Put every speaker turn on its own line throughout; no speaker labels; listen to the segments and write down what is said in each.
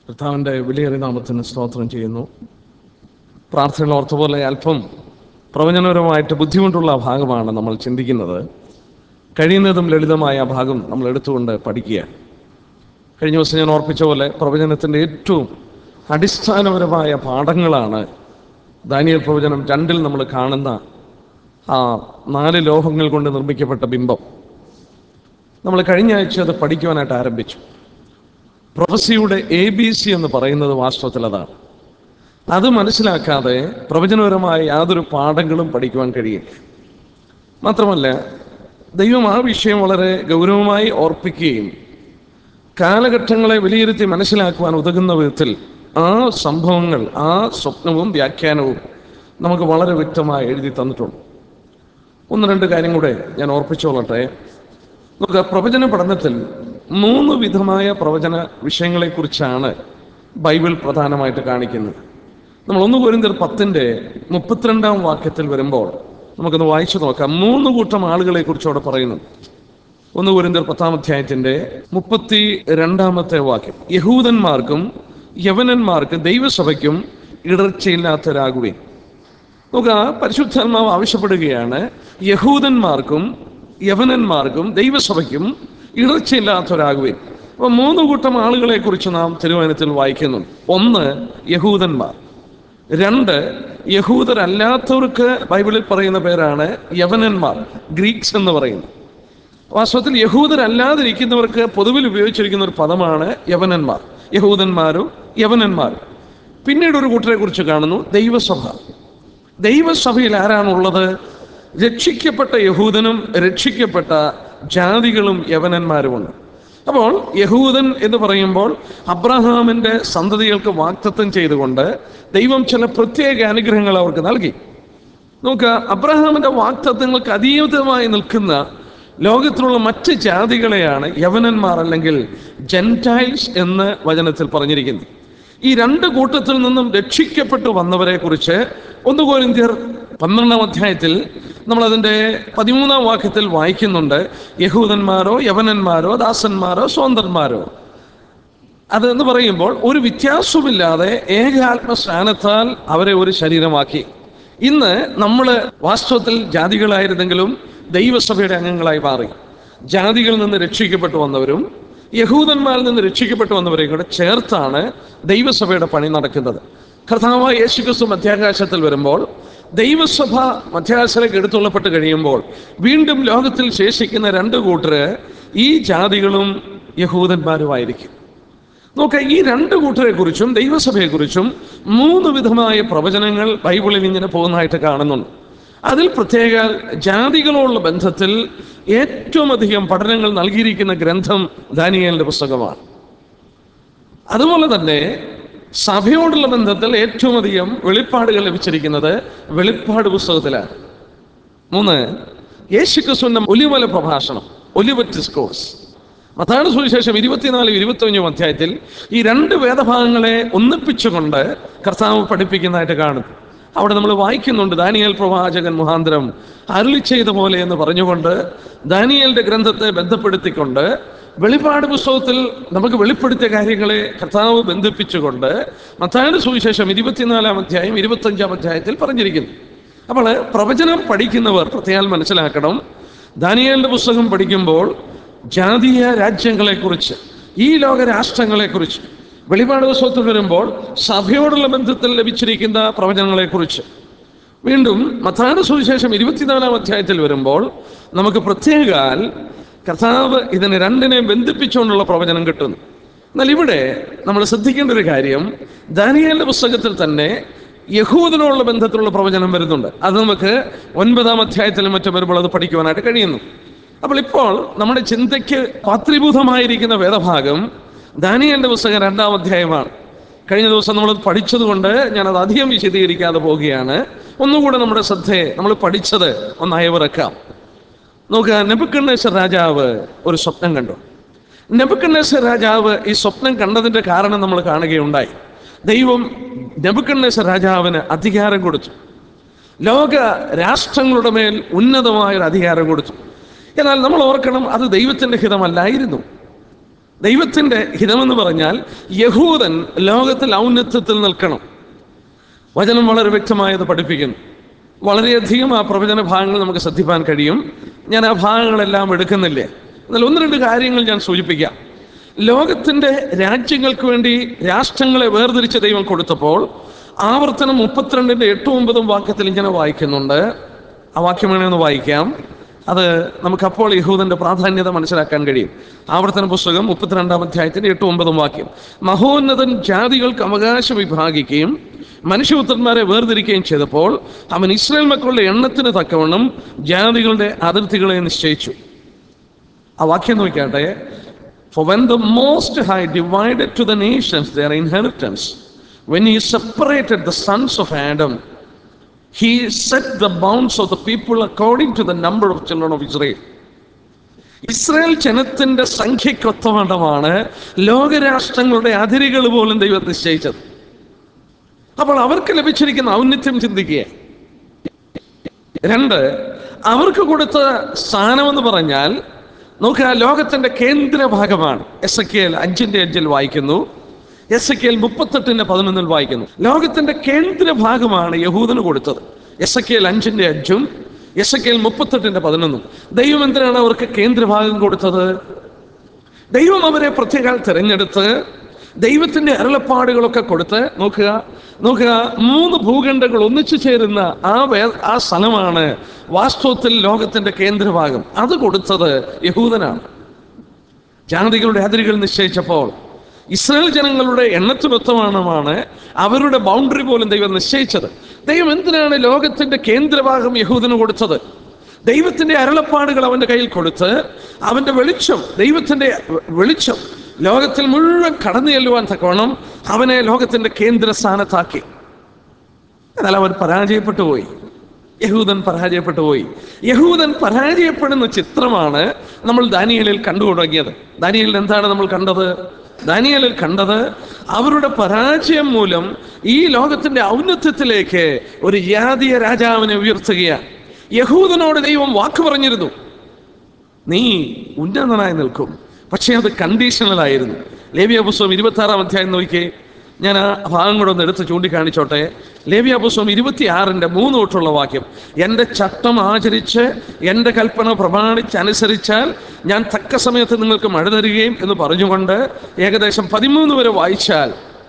കർത്താവിൻ്റെ വിലയേറിയ നാമത്തിന് സ്തോത്രം ചെയ്യുന്നു പ്രാർത്ഥനകൾ ഓർത്തപോലെ അല്പം പ്രവചനപരമായിട്ട് ബുദ്ധിമുട്ടുള്ള ഭാഗമാണ് നമ്മൾ ചിന്തിക്കുന്നത് കഴിയുന്നതും ലളിതമായ ആ ഭാഗം നമ്മൾ എടുത്തുകൊണ്ട് പഠിക്കുക കഴിഞ്ഞ ദിവസം ഞാൻ ഓർപ്പിച്ച പോലെ പ്രവചനത്തിൻ്റെ ഏറ്റവും അടിസ്ഥാനപരമായ പാഠങ്ങളാണ് ദാനിയൽ പ്രവചനം രണ്ടിൽ നമ്മൾ കാണുന്ന ആ നാല് ലോഹങ്ങൾ കൊണ്ട് നിർമ്മിക്കപ്പെട്ട ബിംബം നമ്മൾ കഴിഞ്ഞ ആഴ്ച അത് പഠിക്കുവാനായിട്ട് ആരംഭിച്ചു പ്രൊഫസിയുടെ എ ബി സി എന്ന് പറയുന്നത് വാസ്തവത്തിൽ അതാണ് അത് മനസ്സിലാക്കാതെ പ്രവചനപരമായ യാതൊരു പാഠങ്ങളും പഠിക്കുവാൻ കഴിയില്ല മാത്രമല്ല ദൈവം ആ വിഷയം വളരെ ഗൗരവമായി ഓർപ്പിക്കുകയും കാലഘട്ടങ്ങളെ വിലയിരുത്തി മനസ്സിലാക്കുവാൻ ഉതകുന്ന വിധത്തിൽ ആ സംഭവങ്ങൾ ആ സ്വപ്നവും വ്യാഖ്യാനവും നമുക്ക് വളരെ വ്യക്തമായി എഴുതി തന്നിട്ടുണ്ട് ഒന്ന് രണ്ട് കാര്യം കൂടെ ഞാൻ ഓർപ്പിച്ചോളട്ടെ നമുക്ക് പ്രവചന പഠനത്തിൽ മൂന്ന് വിധമായ പ്രവചന വിഷയങ്ങളെക്കുറിച്ചാണ് ബൈബിൾ പ്രധാനമായിട്ട് കാണിക്കുന്നത് നമ്മൾ ഒന്ന് കുരിന്തർ പത്തിൻ്റെ മുപ്പത്തിരണ്ടാം വാക്യത്തിൽ വരുമ്പോൾ നമുക്കൊന്ന് വായിച്ചു നോക്കാം മൂന്ന് കൂട്ടം ആളുകളെ കുറിച്ച് അവിടെ പറയുന്നു ഒന്ന് കുരിന്തർ പത്താം അധ്യായത്തിന്റെ മുപ്പത്തി രണ്ടാമത്തെ വാക്യം യഹൂദന്മാർക്കും യവനന്മാർക്കും ദൈവസഭയ്ക്കും ഇടർച്ചയില്ലാത്തവരാകുകയും നോക്കുക പരിശുദ്ധാത്മാവ് ആവശ്യപ്പെടുകയാണ് യഹൂദന്മാർക്കും യവനന്മാർക്കും ദൈവസഭയ്ക്കും ഇടർച്ചയില്ലാത്തവരാകുകയും അപ്പൊ മൂന്ന് കൂട്ടം ആളുകളെ കുറിച്ച് നാം തിരുവനന്തപുരത്തിൽ വായിക്കുന്നു ഒന്ന് യഹൂദന്മാർ രണ്ട് യഹൂദരല്ലാത്തവർക്ക് ബൈബിളിൽ പറയുന്ന പേരാണ് യവനന്മാർ ഗ്രീക്സ് എന്ന് പറയുന്നു വാസ്തവത്തിൽ യഹൂദരല്ലാതിരിക്കുന്നവർക്ക് പൊതുവിൽ ഉപയോഗിച്ചിരിക്കുന്ന ഒരു പദമാണ് യവനന്മാർ യഹൂദന്മാരും യവനന്മാരും പിന്നീട് ഒരു കൂട്ടരെ കുറിച്ച് കാണുന്നു ദൈവസഭ ദൈവസഭയിൽ ആരാണുള്ളത് രക്ഷിക്കപ്പെട്ട യഹൂദനും രക്ഷിക്കപ്പെട്ട ജാതികളും യവനന്മാരുമുണ്ട് അപ്പോൾ യഹൂദൻ എന്ന് പറയുമ്പോൾ അബ്രഹാമിന്റെ സന്തതികൾക്ക് വാക്തത്വം ചെയ്തുകൊണ്ട് ദൈവം ചില പ്രത്യേക അനുഗ്രഹങ്ങൾ അവർക്ക് നൽകി നോക്കുക അബ്രഹാമിന്റെ വാക്തത്വങ്ങൾക്ക് അതീതമായി നിൽക്കുന്ന ലോകത്തിലുള്ള മറ്റ് ജാതികളെയാണ് യവനന്മാർ അല്ലെങ്കിൽ ജെൻറ്റൈൽസ് എന്ന് വചനത്തിൽ പറഞ്ഞിരിക്കുന്നത് ഈ രണ്ട് കൂട്ടത്തിൽ നിന്നും രക്ഷിക്കപ്പെട്ടു വന്നവരെ കുറിച്ച് ഒന്ന് കോരിന്ത്യർ പന്ത്രണ്ടാം അധ്യായത്തിൽ നമ്മൾ അതിൻ്റെ പതിമൂന്നാം വാക്യത്തിൽ വായിക്കുന്നുണ്ട് യഹൂദന്മാരോ യവനന്മാരോ ദാസന്മാരോ സ്വതന്ത്രന്മാരോ അത് എന്ന് പറയുമ്പോൾ ഒരു വ്യത്യാസവുമില്ലാതെ ഏകാത്മസ്ഥാനത്താൽ അവരെ ഒരു ശരീരമാക്കി ഇന്ന് നമ്മൾ വാസ്തവത്തിൽ ജാതികളായിരുന്നെങ്കിലും ദൈവസഭയുടെ അംഗങ്ങളായി മാറി ജാതികളിൽ നിന്ന് രക്ഷിക്കപ്പെട്ടു വന്നവരും യഹൂദന്മാരിൽ നിന്ന് രക്ഷിക്കപ്പെട്ടു വന്നവരെയും കൂടെ ചേർത്താണ് ദൈവസഭയുടെ പണി നടക്കുന്നത് കർത്താവായ യേശുക്രിസ്തു മധ്യാകാശത്തിൽ വരുമ്പോൾ ദൈവസഭ മധ്യാകാശത്തിലേക്ക് എടുത്തുള്ളപ്പെട്ട് കഴിയുമ്പോൾ വീണ്ടും ലോകത്തിൽ ശേഷിക്കുന്ന രണ്ട് കൂട്ടര് ഈ ജാതികളും യഹൂദന്മാരുമായിരിക്കും നോക്ക ഈ രണ്ട് കൂട്ടരെ കുറിച്ചും ദൈവസഭയെ കുറിച്ചും മൂന്ന് വിധമായ പ്രവചനങ്ങൾ ബൈബിളിൽ ഇങ്ങനെ പോകുന്നതായിട്ട് കാണുന്നുണ്ട് അതിൽ പ്രത്യേക ജാതികളോടുള്ള ബന്ധത്തിൽ ഏറ്റവും അധികം പഠനങ്ങൾ നൽകിയിരിക്കുന്ന ഗ്രന്ഥം ദാനിയലിന്റെ പുസ്തകമാണ് അതുപോലെ തന്നെ സഭയോടുള്ള ബന്ധത്തിൽ ഏറ്റവും അധികം വെളിപ്പാടുകൾ ലഭിച്ചിരിക്കുന്നത് വെളിപ്പാട് പുസ്തകത്തിലാണ് മൂന്ന് യേശുക്രിസ്തുവിന്റെ ഒലിമല പ്രഭാഷണം ഒലിവറ്റ് ഡിസ്കോഴ്സ് മത്താട് സുവിശേഷം ഇരുപത്തിനാല് ഇരുപത്തിയഞ്ചും അധ്യായത്തിൽ ഈ രണ്ട് വേദഭാഗങ്ങളെ ഒന്നിപ്പിച്ചുകൊണ്ട് കർത്താവ് പഠിപ്പിക്കുന്നതായിട്ട് കാണും അവിടെ നമ്മൾ വായിക്കുന്നുണ്ട് ദാനിയൽ പ്രവാചകൻ മുഖാന്തരം അരുളി ചെയ്ത പോലെ എന്ന് പറഞ്ഞുകൊണ്ട് ദാനിയലിന്റെ ഗ്രന്ഥത്തെ ബന്ധപ്പെടുത്തിക്കൊണ്ട് വെളിപ്പാട് പുസ്തകത്തിൽ നമുക്ക് വെളിപ്പെടുത്തിയ കാര്യങ്ങളെ കർത്താവ് ബന്ധിപ്പിച്ചുകൊണ്ട് മത്തായുടെ സുവിശേഷം ഇരുപത്തിനാലാം അധ്യായം ഇരുപത്തഞ്ചാം അധ്യായത്തിൽ പറഞ്ഞിരിക്കുന്നു അപ്പോൾ പ്രവചനം പഠിക്കുന്നവർ പ്രത്യേകം മനസ്സിലാക്കണം ദാനിയലിന്റെ പുസ്തകം പഠിക്കുമ്പോൾ ജാതീയ രാജ്യങ്ങളെക്കുറിച്ച് ഈ ലോക രാഷ്ട്രങ്ങളെക്കുറിച്ച് വെളിപാട് പുസ്തകത്തിൽ വരുമ്പോൾ സഭയോടുള്ള ബന്ധത്തിൽ ലഭിച്ചിരിക്കുന്ന പ്രവചനങ്ങളെക്കുറിച്ച് വീണ്ടും മത്താന സുവിശേഷം ഇരുപത്തിനാലാം അധ്യായത്തിൽ വരുമ്പോൾ നമുക്ക് പ്രത്യേകാൽ കർത്താവ് ഇതിനെ രണ്ടിനെയും ബന്ധിപ്പിച്ചുകൊണ്ടുള്ള പ്രവചനം കിട്ടുന്നു എന്നാൽ ഇവിടെ നമ്മൾ ശ്രദ്ധിക്കേണ്ട ഒരു കാര്യം ദാനിയലിന്റെ പുസ്തകത്തിൽ തന്നെ യഹൂദനോടുള്ള ബന്ധത്തിലുള്ള പ്രവചനം വരുന്നുണ്ട് അത് നമുക്ക് ഒൻപതാം അധ്യായത്തിലും മറ്റും വരുമ്പോൾ അത് പഠിക്കുവാനായിട്ട് കഴിയുന്നു അപ്പോൾ ഇപ്പോൾ നമ്മുടെ ചിന്തയ്ക്ക് പാത്രീഭൂതമായിരിക്കുന്ന വേദഭാഗം ദാനിയലിന്റെ പുസ്തകം രണ്ടാം അധ്യായമാണ് കഴിഞ്ഞ ദിവസം നമ്മൾ പഠിച്ചതുകൊണ്ട് ഞാനത് അധികം വിശദീകരിക്കാതെ പോവുകയാണ് ഒന്നുകൂടെ നമ്മുടെ ശ്രദ്ധയെ നമ്മൾ പഠിച്ചത് ഒന്ന് അയവിറക്കാം നോക്കുക നെബുക്കണ്ണേശ്വർ രാജാവ് ഒരു സ്വപ്നം കണ്ടു നെബുക്കണ്ണേശ്വർ രാജാവ് ഈ സ്വപ്നം കണ്ടതിന്റെ കാരണം നമ്മൾ കാണുകയുണ്ടായി ദൈവം നെബുക്കണ്ണേശ്വർ രാജാവിന് അധികാരം കൊടുത്തു ലോക രാഷ്ട്രങ്ങളുടെ മേൽ ഉന്നതമായ ഒരു അധികാരം കൊടുത്തു എന്നാൽ നമ്മൾ ഓർക്കണം അത് ദൈവത്തിന്റെ ഹിതമല്ലായിരുന്നു ദൈവത്തിൻ്റെ ഹിതമെന്ന് പറഞ്ഞാൽ യഹൂദൻ ലോകത്തിൽ ഔന്നത്യത്തിൽ നിൽക്കണം വചനം വളരെ വ്യക്തമായത് പഠിപ്പിക്കുന്നു വളരെയധികം ആ പ്രവചന ഭാഗങ്ങൾ നമുക്ക് ശ്രദ്ധിപ്പാൻ കഴിയും ഞാൻ ആ ഭാഗങ്ങളെല്ലാം എടുക്കുന്നില്ല എന്നാൽ ഒന്ന് രണ്ട് കാര്യങ്ങൾ ഞാൻ സൂചിപ്പിക്കാം ലോകത്തിൻ്റെ രാജ്യങ്ങൾക്ക് വേണ്ടി രാഷ്ട്രങ്ങളെ വേർതിരിച്ച് ദൈവം കൊടുത്തപ്പോൾ ആവർത്തനം മുപ്പത്തിരണ്ടിൻ്റെ എട്ടും ഒമ്പതും വാക്യത്തിൽ ഇങ്ങനെ വായിക്കുന്നുണ്ട് ആ വാക്യം വേണമെന്ന് വായിക്കാം അത് നമുക്കപ്പോൾ യഹൂദന്റെ പ്രാധാന്യത മനസ്സിലാക്കാൻ കഴിയും ആവർത്തന പുസ്തകം മുപ്പത്തിരണ്ടാം അധ്യായത്തിന്റെ എട്ടും ഒമ്പതും വാക്യം മഹോന്നതൻ ജാതികൾക്ക് അവകാശം വിഭാഗിക്കുകയും മനുഷ്യപുത്രന്മാരെ വേർതിരിക്കുകയും ചെയ്തപ്പോൾ അവൻ ഇസ്രായേൽ മക്കളുടെ എണ്ണത്തിന് തക്കവണ്ണം ജാതികളുടെ അതിർത്തികളെ നിശ്ചയിച്ചു ആ വാക്യം നോക്കിയാട്ടെ For when the Most High divided to the nations their inheritance, when he separated the sons of Adam, he set the bounds of the people according to the number of children of Israel. Israel ജനത്തിന്റെ സംഖ്യക്കൊത്തവണ്ണമാണ് ലോകരാഷ്ട്രങ്ങളുടെ അതിരുകൾ പോലും ദൈവം നിശ്ചയിച്ചത് അപ്പോൾ അവർക്ക് ലഭിച്ചിരിക്കുന്ന ഔന്നിത്യം ചിന്തിക്കുക രണ്ട് അവർക്ക് കൊടുത്ത സ്ഥാനമെന്ന് പറഞ്ഞാൽ നോക്കുക ലോകത്തിന്റെ കേന്ദ്ര ഭാഗമാണ് എസ് എ കെൽ അഞ്ചിന്റെ അഞ്ചിൽ വായിക്കുന്നു എസ് എ കെൽ മുപ്പത്തെട്ടിന്റെ പതിനൊന്നിൽ വായിക്കുന്നു ലോകത്തിന്റെ കേന്ദ്ര ഭാഗമാണ് യഹൂദന് കൊടുത്തത് എസ് എ കെൽ അഞ്ചിന്റെ അഞ്ചും എസ് എ കെൽ മുപ്പത്തെട്ടിന്റെ പതിനൊന്നും ദൈവം എന്തിനാണ് അവർക്ക് കേന്ദ്രഭാഗം കൊടുത്തത് ദൈവം അവരെ പ്രത്യേകം തിരഞ്ഞെടുത്ത് ദൈവത്തിന്റെ അരുളപ്പാടുകളൊക്കെ കൊടുത്ത് നോക്കുക നോക്കുക മൂന്ന് ഭൂഖണ്ഡങ്ങൾ ഒന്നിച്ചു ചേരുന്ന ആ വേ ആ സ്ഥലമാണ് വാസ്തവത്തിൽ ലോകത്തിന്റെ കേന്ദ്രഭാഗം അത് കൊടുത്തത് യഹൂദനാണ് ജാതികളുടെ അതിരുകൾ നിശ്ചയിച്ചപ്പോൾ ഇസ്രായേൽ ജനങ്ങളുടെ എണ്ണത്തിനൊത്തമാണമാണ് അവരുടെ ബൗണ്ടറി പോലും ദൈവം നിശ്ചയിച്ചത് ദൈവം എന്തിനാണ് ലോകത്തിന്റെ കേന്ദ്രഭാഗം യഹൂദന് കൊടുത്തത് ദൈവത്തിന്റെ അരുളപ്പാടുകൾ അവന്റെ കയ്യിൽ കൊടുത്ത് അവന്റെ വെളിച്ചം ദൈവത്തിന്റെ വെളിച്ചം ലോകത്തിൽ മുഴുവൻ കടന്നു ചെല്ലുവാൻ തക്കവണ്ണം അവനെ ലോകത്തിന്റെ കേന്ദ്ര സ്ഥാനത്താക്കി എന്നാൽ അവൻ പരാജയപ്പെട്ടു പോയി യഹൂദൻ പരാജയപ്പെട്ടു പോയി യഹൂദൻ പരാജയപ്പെടുന്ന ചിത്രമാണ് നമ്മൾ ദാനിയലിൽ കണ്ടു തുടങ്ങിയത് ദാനിയലിൽ എന്താണ് നമ്മൾ കണ്ടത് ദാനിയലിൽ കണ്ടത് അവരുടെ പരാജയം മൂലം ഈ ലോകത്തിന്റെ ഔന്നത്യത്തിലേക്ക് ഒരു ജാതീയ രാജാവിനെ ഉയർത്തുകയാണ് യഹൂദനോട് ദൈവം വാക്ക് പറഞ്ഞിരുന്നു നീ ഉന്നതനായി നിൽക്കും പക്ഷേ അത് കണ്ടീഷണലായിരുന്നു ലേവിയ പുസ്തകം ഇരുപത്തി ആറാം അധ്യായം നോക്കിയേ ഞാൻ ആ ഭാഗം കൂടെ ഒന്ന് എടുത്ത് ചൂണ്ടിക്കാണിച്ചോട്ടെ ലേവിയ പുസ്തകം ഇരുപത്തി ആറിൻ്റെ മൂന്ന് തൊട്ടുള്ള വാക്യം എൻ്റെ ചട്ടം ആചരിച്ച് എൻ്റെ കൽപ്പന പ്രമാണിച്ച് അനുസരിച്ചാൽ ഞാൻ തക്ക സമയത്ത് നിങ്ങൾക്ക് മഴ തരികയും എന്ന് പറഞ്ഞുകൊണ്ട് ഏകദേശം പതിമൂന്ന് വരെ വായിച്ചാൽ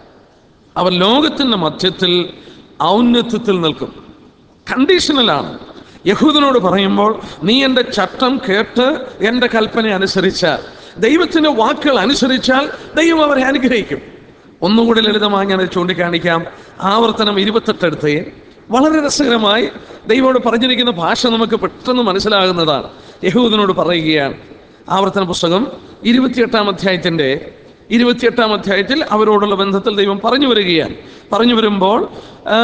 അവർ ലോകത്തിൻ്റെ മധ്യത്തിൽ ഔന്നത്യത്തിൽ നിൽക്കും കണ്ടീഷണലാണ് യഹൂദനോട് പറയുമ്പോൾ നീ എൻ്റെ ചട്ടം കേട്ട് എൻ്റെ കൽപ്പന അനുസരിച്ചാൽ ദൈവത്തിൻ്റെ വാക്കുകൾ അനുസരിച്ചാൽ ദൈവം അവരെ അനുഗ്രഹിക്കും ഒന്നുകൂടി ലളിതമായി ഞാൻ ചൂണ്ടിക്കാണിക്കാം ആവർത്തനം ഇരുപത്തെട്ടെടുത്ത് വളരെ രസകരമായി ദൈവോട് പറഞ്ഞിരിക്കുന്ന ഭാഷ നമുക്ക് പെട്ടെന്ന് മനസ്സിലാകുന്നതാണ് യഹൂദനോട് പറയുകയാണ് ആവർത്തന പുസ്തകം ഇരുപത്തിയെട്ടാം അധ്യായത്തിൻ്റെ ഇരുപത്തിയെട്ടാം അധ്യായത്തിൽ അവരോടുള്ള ബന്ധത്തിൽ ദൈവം പറഞ്ഞു വരികയാണ് പറഞ്ഞു വരുമ്പോൾ ആ,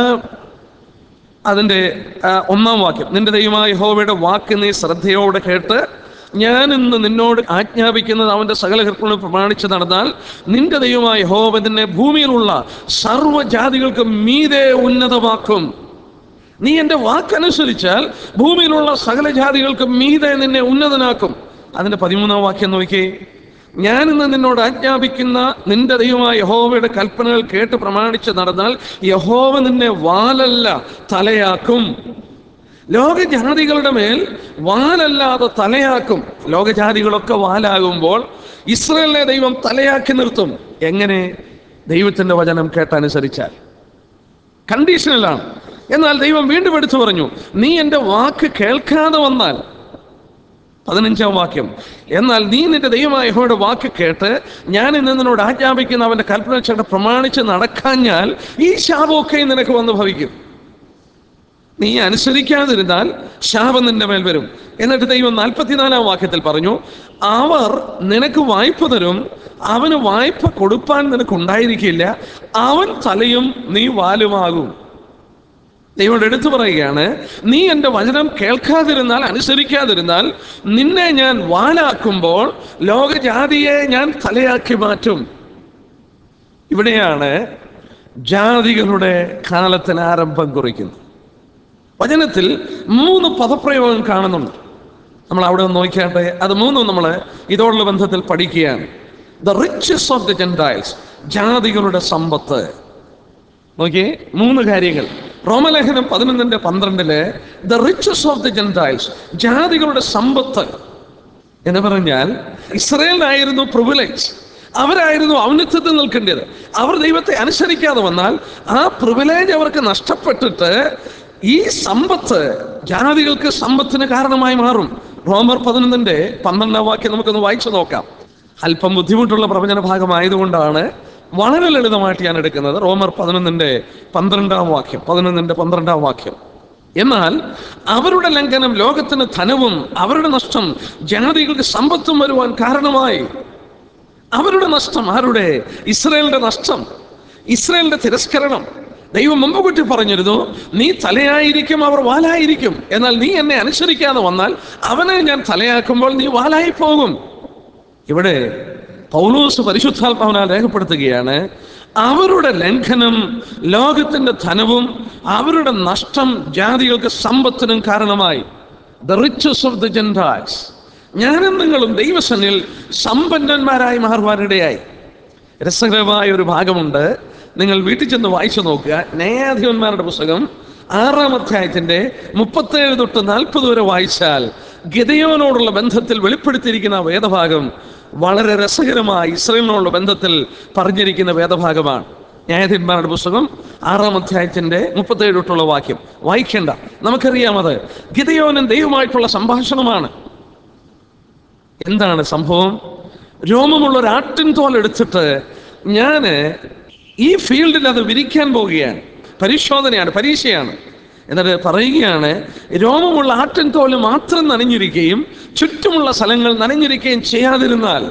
അതിൻ്റെ ആ, ഒന്നാം വാക്യം നിന്റെ ദൈവമായ യഹോവയുടെ വാക്ക് നീ ശ്രദ്ധയോടെ കേട്ട് ഞാൻ ഇന്ന് നിന്നോട് ആജ്ഞാപിക്കുന്നത് അവൻ്റെ സകല കൃത്യങ്ങളും പ്രമാണിച്ച് നടന്നാൽ നിന്റെ ദൈവമായ യഹോവ നിന്നെ ഭൂമിയിലുള്ള സർവ്വജാതികൾക്ക് മീതെ ഉന്നതമാക്കും നീ എൻ്റെ വാക്കനുസരിച്ചാൽ ഭൂമിയിലുള്ള സകല ജാതികൾക്ക് മീതെ നിന്നെ ഉന്നതനാക്കും അതിൻ്റെ പതിമൂന്നാം വാക്യം നോക്കിയേ ഞാൻ ഇന്ന് നിന്നോട് ആജ്ഞാപിക്കുന്ന നിന്റെ ദൈവമായ യഹോവയുടെ കൽപ്പനകൾ കേട്ട് പ്രമാണിച്ച് നടന്നാൽ യഹോവ നിന്നെ വാലല്ല തലയാക്കും ലോകജാതികളുടെ മേൽ വാലല്ലാതെ തലയാക്കും ലോകജാതികളൊക്കെ വാലാകുമ്പോൾ ഇസ്രയേലിനെ ദൈവം തലയാക്കി നിർത്തും എങ്ങനെ ദൈവത്തിന്റെ വചനം കേട്ടനുസരിച്ചാൽ കണ്ടീഷണലാണ് എന്നാൽ ദൈവം വീണ്ടും എടുത്തു പറഞ്ഞു നീ എൻ്റെ വാക്ക് കേൾക്കാതെ വന്നാൽ പതിനഞ്ചാം വാക്യം എന്നാൽ നീ നിന്റെ ദൈവമായ യഹോവയുടെ വാക്ക് കേട്ട് ഞാൻ ഇന്ന് നിന്നോട് ആജ്ഞാപിക്കുന്ന അവന്റെ കൽപ്പന ചേട്ട പ്രമാണിച്ച് നടക്കാഞ്ഞാൽ ഈ ശാപമൊക്കെ നിനക്ക് വന്ന് ഭവിക്കും നീ അനുസരിക്കാതിരുന്നാൽ ശാപം നിന്റെ മേൽ വരും എന്നിട്ട് ദൈവം നാൽപ്പത്തിനാലാം വാക്യത്തിൽ പറഞ്ഞു അവർ നിനക്ക് വായ്പ തരും അവന് വായ്പ കൊടുപ്പാൻ നിനക്ക് ഉണ്ടായിരിക്കില്ല അവൻ തലയും നീ വാലുമാകും ദൈവം എടുത്തു പറയുകയാണ് നീ എൻ്റെ വചനം കേൾക്കാതിരുന്നാൽ അനുസരിക്കാതിരുന്നാൽ നിന്നെ ഞാൻ വാലാക്കുമ്പോൾ ലോകജാതിയെ ഞാൻ തലയാക്കി മാറ്റും ഇവിടെയാണ് ജാതികളുടെ കാലത്തിന് ആരംഭം കുറിക്കുന്നത് വചനത്തിൽ മൂന്ന് പദപ്രയോഗം കാണുന്നുണ്ട് നമ്മൾ അവിടെ ഒന്ന് നോക്കിയാട്ടെ അത് മൂന്നും നമ്മൾ ഇതോടുള്ള ബന്ധത്തിൽ പഠിക്കുകയാണ് the riches of the gentiles ജാതികളുടെ സമ്പത്ത് നോക്കിയേ മൂന്ന് കാര്യങ്ങൾ റോമലേഖനം പതിനൊന്നിന്റെ പന്ത്രണ്ടില് the riches of the gentiles ജാതികളുടെ സമ്പത്ത് എന്ന് പറഞ്ഞാൽ ഇസ്രയേലിനായിരുന്നു പ്രിവിലേജ് അവരായിരുന്നു ഔന്നത്യത്തിൽ നിൽക്കേണ്ടത് അവർ ദൈവത്തെ അനുസരിക്കാതെ വന്നാൽ ആ പ്രിവിലേജ് അവർക്ക് നഷ്ടപ്പെട്ടിട്ട് ഈ സമ്പത്ത് ജാതികൾക്ക് സമ്പത്തിന് കാരണമായി മാറും റോമർ പതിനൊന്നിന്റെ പന്ത്രണ്ടാം വാക്യം നമുക്കൊന്ന് വായിച്ചു നോക്കാം അല്പം ബുദ്ധിമുട്ടുള്ള പ്രവചന ഭാഗമായതുകൊണ്ടാണ് വളരെ ലളിതമായിട്ട് ഞാൻ എടുക്കുന്നത് റോമർ പതിനൊന്നിന്റെ പന്ത്രണ്ടാം വാക്യം പതിനൊന്നിന്റെ പന്ത്രണ്ടാം വാക്യം എന്നാൽ അവരുടെ ലംഘനം ലോകത്തിന് ധനവും അവരുടെ നഷ്ടം ജാതികൾക്ക് സമ്പത്തും വരുവാൻ കാരണമായി അവരുടെ നഷ്ടം ആരുടെ ഇസ്രയേലിന്റെ നഷ്ടം ഇസ്രയേലിന്റെ തിരസ്കരണം ദൈവം മുമ്പ് കുട്ടി പറഞ്ഞിരുന്നു നീ തലയായിരിക്കും അവർ വാലായിരിക്കും എന്നാൽ നീ എന്നെ അനുസരിക്കാതെ വന്നാൽ അവനെ ഞാൻ തലയാക്കുമ്പോൾ നീ വാലായി പോകും ഇവിടെ പൗലോസ് പരിശുദ്ധാത്മാവിനാൽ രേഖപ്പെടുത്തുകയാണ് അവരുടെ ലംഘനം ലോകത്തിന്റെ ധനവും അവരുടെ നഷ്ടം ജാതികൾക്ക് സമ്പത്തിനും കാരണമായി the riches of the gentiles ഞാനും നിങ്ങളും ദൈവസനിൽ സമ്പന്നന്മാരായി മാറുവാനിടയായി രസകരമായ ഒരു ഭാഗമുണ്ട് നിങ്ങൾ വീട്ടിൽ ചെന്ന് വായിച്ചു നോക്കുക ന്യായാധിപന്മാരുടെ പുസ്തകം ആറാം അധ്യായത്തിന്റെ മുപ്പത്തേഴ് തൊട്ട് നാൽപ്പത് വരെ വായിച്ചാൽ ഗതയോനോടുള്ള ബന്ധത്തിൽ വെളിപ്പെടുത്തിയിരിക്കുന്ന ആ വേദഭാഗം വളരെ രസകരമായി ഇസ്രയേലിനോടുള്ള ബന്ധത്തിൽ പറഞ്ഞിരിക്കുന്ന വേദഭാഗമാണ് ന്യായാധിപന്മാരുടെ പുസ്തകം ആറാം അധ്യായത്തിന്റെ മുപ്പത്തേഴ് തൊട്ടുള്ള വാക്യം വായിക്കേണ്ട നമുക്കറിയാം അത് ഗിതയോനും ദൈവമായിട്ടുള്ള സംഭാഷണമാണ് എന്താണ് സംഭവം രോമമുള്ള ഒരു ആട്ടിൻ തോൽ എടുത്തിട്ട് ഞാൻ ഈ ഫീൽഡിൽ അത് വിരിക്കാൻ പോവുകയാണ് പരിശോധനയാണ് പരീക്ഷയാണ് എന്നിട്ട് പറയുകയാണ് രോമമുള്ള ആട്ടിൻ തോല് മാത്രം നനഞ്ഞിരിക്കുകയും ചുറ്റുമുള്ള സ്ഥലങ്ങൾ നനഞ്ഞിരിക്കുകയും ചെയ്യാതിരുന്നാൽ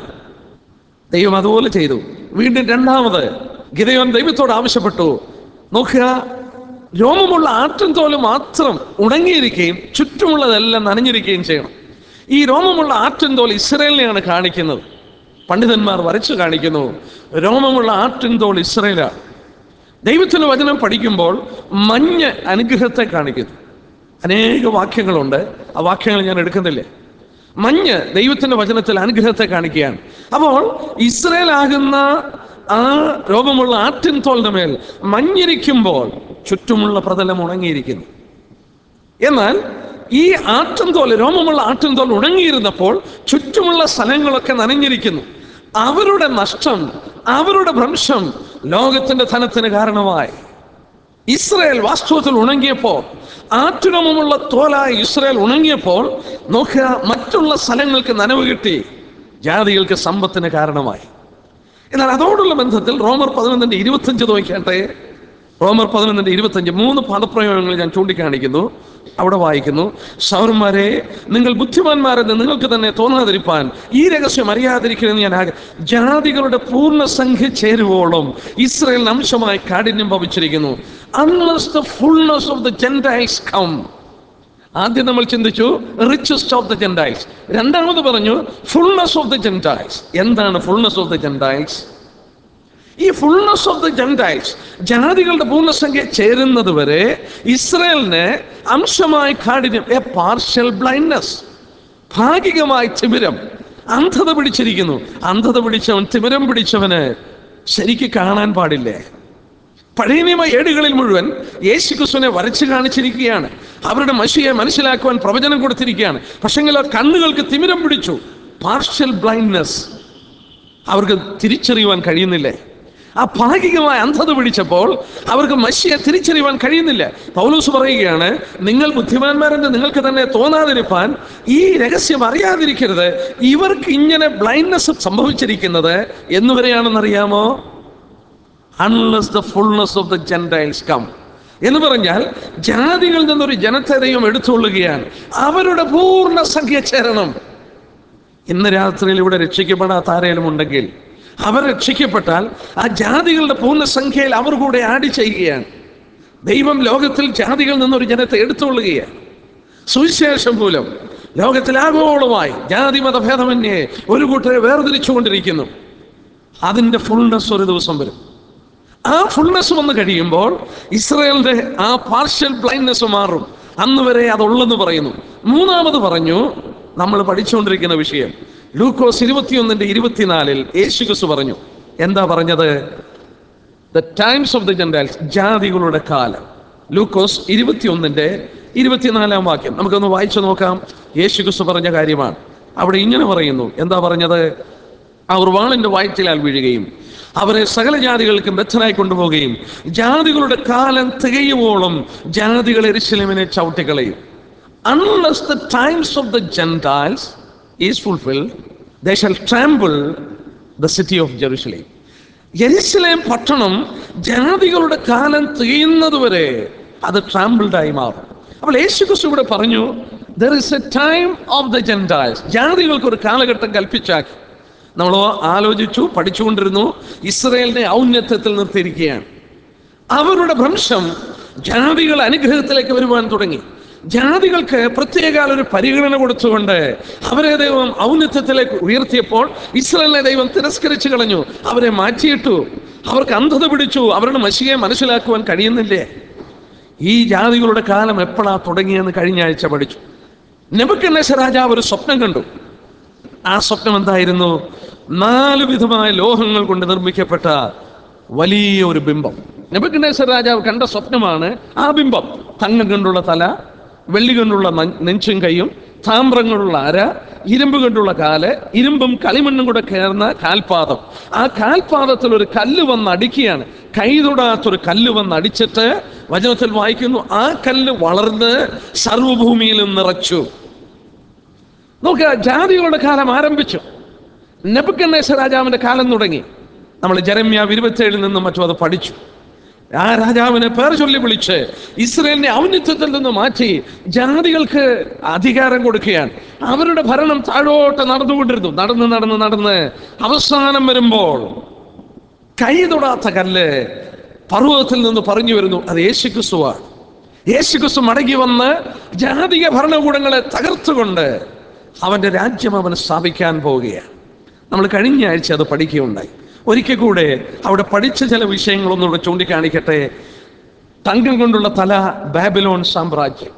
ദൈവം അതുപോലെ ചെയ്തു വീണ്ടും രണ്ടാമത് ഗിതയോൻ ദൈവത്തോട് ആവശ്യപ്പെട്ടു നോക്കുക രോമമുള്ള ആട്ടിൻ തോല് മാത്രം ഉണങ്ങിയിരിക്കുകയും ചുറ്റുമുള്ളതെല്ലാം നനഞ്ഞിരിക്കുകയും ചെയ്യണം ഈ രോമമുള്ള ആട്ടിൻ തോൽ ഇസ്രയേലിനെയാണ് കാണിക്കുന്നത് പണ്ഡിതന്മാർ വരച്ചു കാണിക്കുന്നു രോമമുള്ള ആട്ടിൻ തോൽ ഇസ്രയേലാണ് ദൈവത്തിന്റെ വചനം പഠിക്കുമ്പോൾ മഞ്ഞ അനുഗ്രഹത്തെ കാണിക്കുന്നു അനേക വാക്യങ്ങളുണ്ട് ആ വാക്യങ്ങൾ ഞാൻ എടുക്കുന്നില്ല മഞ്ഞ് ദൈവത്തിന്റെ വചനത്തിൽ അനുഗ്രഹത്തെ കാണിക്കുകയാണ് അപ്പോൾ ഇസ്രയേൽ ആകുന്ന ആ രോഗമുള്ള ആട്ടിൻ തോളിന്റെ മേൽ മഞ്ഞിരിക്കുമ്പോൾ ചുറ്റുമുള്ള പ്രതലം ഉണങ്ങിയിരിക്കുന്നു എന്നാൽ ഈ ആട്ടിൻതോൽ രോമമുള്ള ആട്ടിൻതോൽ ഉണങ്ങിയിരുന്നപ്പോൾ ചുറ്റുമുള്ള സ്ഥലങ്ങളൊക്കെ നനഞ്ഞിരിക്കുന്നു അവരുടെ നഷ്ടം അവരുടെ ഭ്രംശം ലോകത്തിന്റെ ധനത്തിന് കാരണമായി ഇസ്രയേൽ വാസ്തവത്തിൽ ഉണങ്ങിയപ്പോൾ ആറ്റുരോമമുള്ള തോലായി ഇസ്രയേൽ ഉണങ്ങിയപ്പോൾ നോക്കുക മറ്റുള്ള സ്ഥലങ്ങൾക്ക് നനവ് കിട്ടി ജാതികൾക്ക് സമ്പത്തിന് കാരണമായി എന്നാൽ അതോടുള്ള ബന്ധത്തിൽ റോമർ പതിനൊന്നിന്റെ ഇരുപത്തഞ്ച് നോക്കിയാട്ടെ റോമർ പതിനൊന്നിന്റെ ഇരുപത്തഞ്ച് മൂന്ന് പദപ്രയോഗങ്ങൾ ഞാൻ ചൂണ്ടിക്കാണിക്കുന്നു അവിടെ വായിക്കുന്നു സൗരന്മാരെ നിങ്ങൾ ബുദ്ധിമാന്മാരെന്ന് നിങ്ങൾക്ക് തന്നെ തോന്നാതിരിപ്പാൻ ഈ രഹസ്യം അറിയാതിരിക്കണമെന്ന് ഞാൻ ആഗ്ര ജാതികളുടെ പൂർണ്ണസംഖ്യ ചേരുവോളം ഇസ്രയേലിന് അംശമായി കാഠിന്യം ഭവിച്ചിരിക്കുന്നു unless the fullness of the gentiles come ആദ്യം നമ്മൾ ചിന്തിച്ചു റിച്ചസ്റ്റ് ഓഫ് ദ ജെൻഡൈൽസ് രണ്ടാമത് പറഞ്ഞു ഫുൾനെസ് ഓഫ് ദ ജെൻഡൈൽസ് എന്താണ് ഫുൾനെസ് ഓഫ് ദ ജെൻഡൈൽസ് ഈ ഫുൾനെസ് ഓഫ് ദ ജെൻഡൈൽസ് ജാതികളുടെ പൂർണ്ണസംഖ്യ ചേരുന്നത് വരെ ഇസ്രയേലിന് അംശമായി കാഠിന്യം എ പാർഷ്യൽ ബ്ലൈൻഡ്നെസ് ഭാഗികമായി തിമിരം അന്ധത പിടിച്ചിരിക്കുന്നു അന്ധത പിടിച്ചവൻ തിമിരം പിടിച്ചവന് ശരിക്ക് കാണാൻ പാടില്ലേ പഴയ നിയമ ഏടുകളിൽ മുഴുവൻ യേശു ക്രിസ്തുവിനെ വരച്ചു കാണിച്ചിരിക്കുകയാണ് അവരുടെ മഷിയെ മനസ്സിലാക്കുവാൻ പ്രവചനം കൊടുത്തിരിക്കുകയാണ് പക്ഷെങ്കിൽ ആ കണ്ണുകൾക്ക് തിമിരം പിടിച്ചു പാർഷ്യൽ ബ്ലൈൻഡ്നെസ് അവർക്ക് തിരിച്ചറിയുവാൻ കഴിയുന്നില്ലേ ആ ഭാഗികമായ അന്ധത പിടിച്ചപ്പോൾ അവർക്ക് മഷിയെ തിരിച്ചറിയുവാൻ കഴിയുന്നില്ല പൗലൂസ് പറയുകയാണ് നിങ്ങൾ ബുദ്ധിമാന്മാരെന്ന് നിങ്ങൾക്ക് തന്നെ തോന്നാതിരിപ്പാൻ ഈ രഹസ്യം അറിയാതിരിക്കരുത് ഇവർക്ക് ഇങ്ങനെ ബ്ലൈൻഡ്നെസ് സംഭവിച്ചിരിക്കുന്നത് എന്നുവരെയാണെന്നറിയാമോ unless the fullness of the gentiles come എന്ന് പറഞ്ഞാൽ ജാതികളിൽ നിന്നൊരു ജനത്തെ ദൈവം എടുത്തുകൊള്ളുകയാണ് അവരുടെ പൂർണ്ണ സംഖ്യ ചേരണം ഇന്ന് രാത്രിയിൽ ഇവിടെ രക്ഷിക്കപ്പെടാത്ത ആരേലും ഉണ്ടെങ്കിൽ അവർ രക്ഷിക്കപ്പെട്ടാൽ ആ ജാതികളുടെ പൂർണ്ണസംഖ്യയിൽ അവർ കൂടെ ആഡ് ചെയ്യുകയാണ് ദൈവം ലോകത്തിൽ ജാതികളിൽ നിന്നൊരു ജനത്തെ എടുത്തുകൊള്ളുകയാണ് സുവിശേഷം മൂലം ലോകത്തിൽ ആഗോളമായി ജാതി മതഭേദമന്യേ ഒരു കൂട്ടരെ വേർതിരിച്ചുകൊണ്ടിരിക്കുന്നു അതിൻ്റെ ഫുൾനെസ് ഒരു ദിവസം വരും ആ ഫുൾനെസ് വന്ന് കഴിയുമ്പോൾ ഇസ്രയേലിന്റെ ആ പാർഷ്യൽ ബ്ലൈൻഡ്നെസ് മാറും അന്ന് വരെ അതുള്ളെന്ന് പറയുന്നു മൂന്നാമത് പറഞ്ഞു നമ്മൾ പഠിച്ചുകൊണ്ടിരിക്കുന്ന വിഷയം ലൂക്കോസ് ഇരുപത്തിയൊന്നിന്റെ ഇരുപത്തിനാലിൽ യേശു ക്രിസ്തു പറഞ്ഞു എന്താ പറഞ്ഞത് the times of the gentiles ജാതികളുടെ കാലം ലൂക്കോസ് ഇരുപത്തിയൊന്നിന്റെ ഇരുപത്തിനാലാം വാക്യം നമുക്കൊന്ന് വായിച്ചു നോക്കാം യേശു ക്രിസ്തു പറഞ്ഞ കാര്യമാണ് അവിടെ ഇങ്ങനെ പറയുന്നു എന്താ പറഞ്ഞത് അവർ വാളിന്റെ വയറ്റിലാൽ വീഴുകയും അവരെ സകല ജാതികൾക്കും ബദ്ധനായി കൊണ്ടുപോവുകയും ജാതികളുടെ കാലം തികയുവോളം ജാതികൾ എരിശിലമിനെ ചവിട്ടിക്കളയും unless the times of the Gentiles is fulfilled, they shall trample the city of Jerusalem. Jerusalem പട്ടണം ജാതികളുടെ കാലം തികയുന്നതുവരെ അത് ട്രാമ്പിൾഡായി മാറും അപ്പോൾ യേശു ക്രിസ്തു ഇവിടെ പറഞ്ഞു there is a time of the gentiles ജാതികൾക്ക് ഒരു കാലഘട്ടം കൽപ്പിച്ചാക്കി നമ്മൾ ആലോചിച്ചു പഠിച്ചുകൊണ്ടിരുന്നു ഇസ്രയേലിനെ ഔന്നത്യത്തിൽ നിർത്തിയിരിക്കുകയാണ് അവരുടെ ഭ്രംശം ജാതികൾ അനുഗ്രഹത്തിലേക്ക് വരുവാൻ തുടങ്ങി ജാതികൾക്ക് പ്രത്യേക ഒരു പരിഗണന കൊടുത്തുകൊണ്ട് അവരെ ദൈവം ഔന്നത്യത്തിലേക്ക് ഉയർത്തിയപ്പോൾ ഇസ്രയേലിനെ ദൈവം തിരസ്കരിച്ചു കളഞ്ഞു അവരെ മാറ്റിയിട്ടു അവർക്ക് അന്ധത പിടിച്ചു അവരുടെ മഷിയെ മനസ്സിലാക്കുവാൻ കഴിയുന്നില്ലേ ഈ ജാതികളുടെ കാലം എപ്പോഴാ തുടങ്ങിയെന്ന് കഴിഞ്ഞ ആഴ്ച പഠിച്ചു നെബുക്കന്നേശ രാജാവ് ഒരു സ്വപ്നം കണ്ടു ആ സ്വപ്നം എന്തായിരുന്നു നാല് വിധമായ ലോഹങ്ങൾ കൊണ്ട് നിർമ്മിക്കപ്പെട്ട വലിയ ഒരു ബിംബം നെബുക്കന്നേശ്വര രാജാവ് കണ്ട സ്വപ്നമാണ് ആ ബിംബം തങ്കം കൊണ്ടുള്ള തല വെള്ളി കൊണ്ടുള്ള ന- നെഞ്ചും കൈയും താമ്രം കൊണ്ടുള്ള അര ഇരുമ്പ് കൊണ്ടുള്ള കാല് ഇരുമ്പും കളിമണ്ണും കൂടെ ചേർന്ന കാൽപാദം ആ കാൽപാദത്തിൽ ഒരു കല്ല് വന്ന് അടിക്കുകയാണ് കൈ തൊടാത്തൊരു കല്ല് വന്ന് അടിച്ചിട്ട് വചനത്തിൽ വായിക്കുന്നു ആ കല്ല് വളർന്ന് സർവഭൂമിയിലും നിറച്ചു നോക്കുക ജാതികളുടെ കാലം ആരംഭിച്ചു നെബുക്കന്നേശ്വര രാജാവിന്റെ കാലം തുടങ്ങി നമ്മൾ ജരമ്യ ഇരുപത്തേഴിൽ നിന്നും മറ്റും അത് പഠിച്ചു ആ രാജാവിനെ പേർ ചൊല്ലി വിളിച്ച് ഇസ്രയേലിനെ ഔന്നിത്യത്തിൽ നിന്ന് മാറ്റി ജാതികൾക്ക് അധികാരം കൊടുക്കുകയാണ് അവരുടെ ഭരണം താഴോട്ട് നടന്നുകൊണ്ടിരുന്നു നടന്ന് നടന്ന് നടന്ന് അവസാനം വരുമ്പോൾ കൈ തൊടാത്ത കല്ല് പർവ്വതത്തിൽ നിന്ന് പറഞ്ഞു വരുന്നു അത് യേശുക്രിസ്തുവാണ് യേശുക്രിസ്തു മടങ്ങി വന്ന് ജാതിക ഭരണകൂടങ്ങളെ തകർത്തുകൊണ്ട് അവന്റെ രാജ്യം അവൻ സ്ഥാപിക്കാൻ പോവുകയാണ് നമ്മൾ കഴിഞ്ഞ ആഴ്ച അത് പഠിക്കുകയുണ്ടായി ഒരിക്കൽ കൂടെ അവിടെ പഠിച്ച ചില വിഷയങ്ങളൊന്നുകൂടെ ചൂണ്ടിക്കാണിക്കട്ടെ തങ്കം കൊണ്ടുള്ള തല ബാബിലോൺ സാമ്രാജ്യം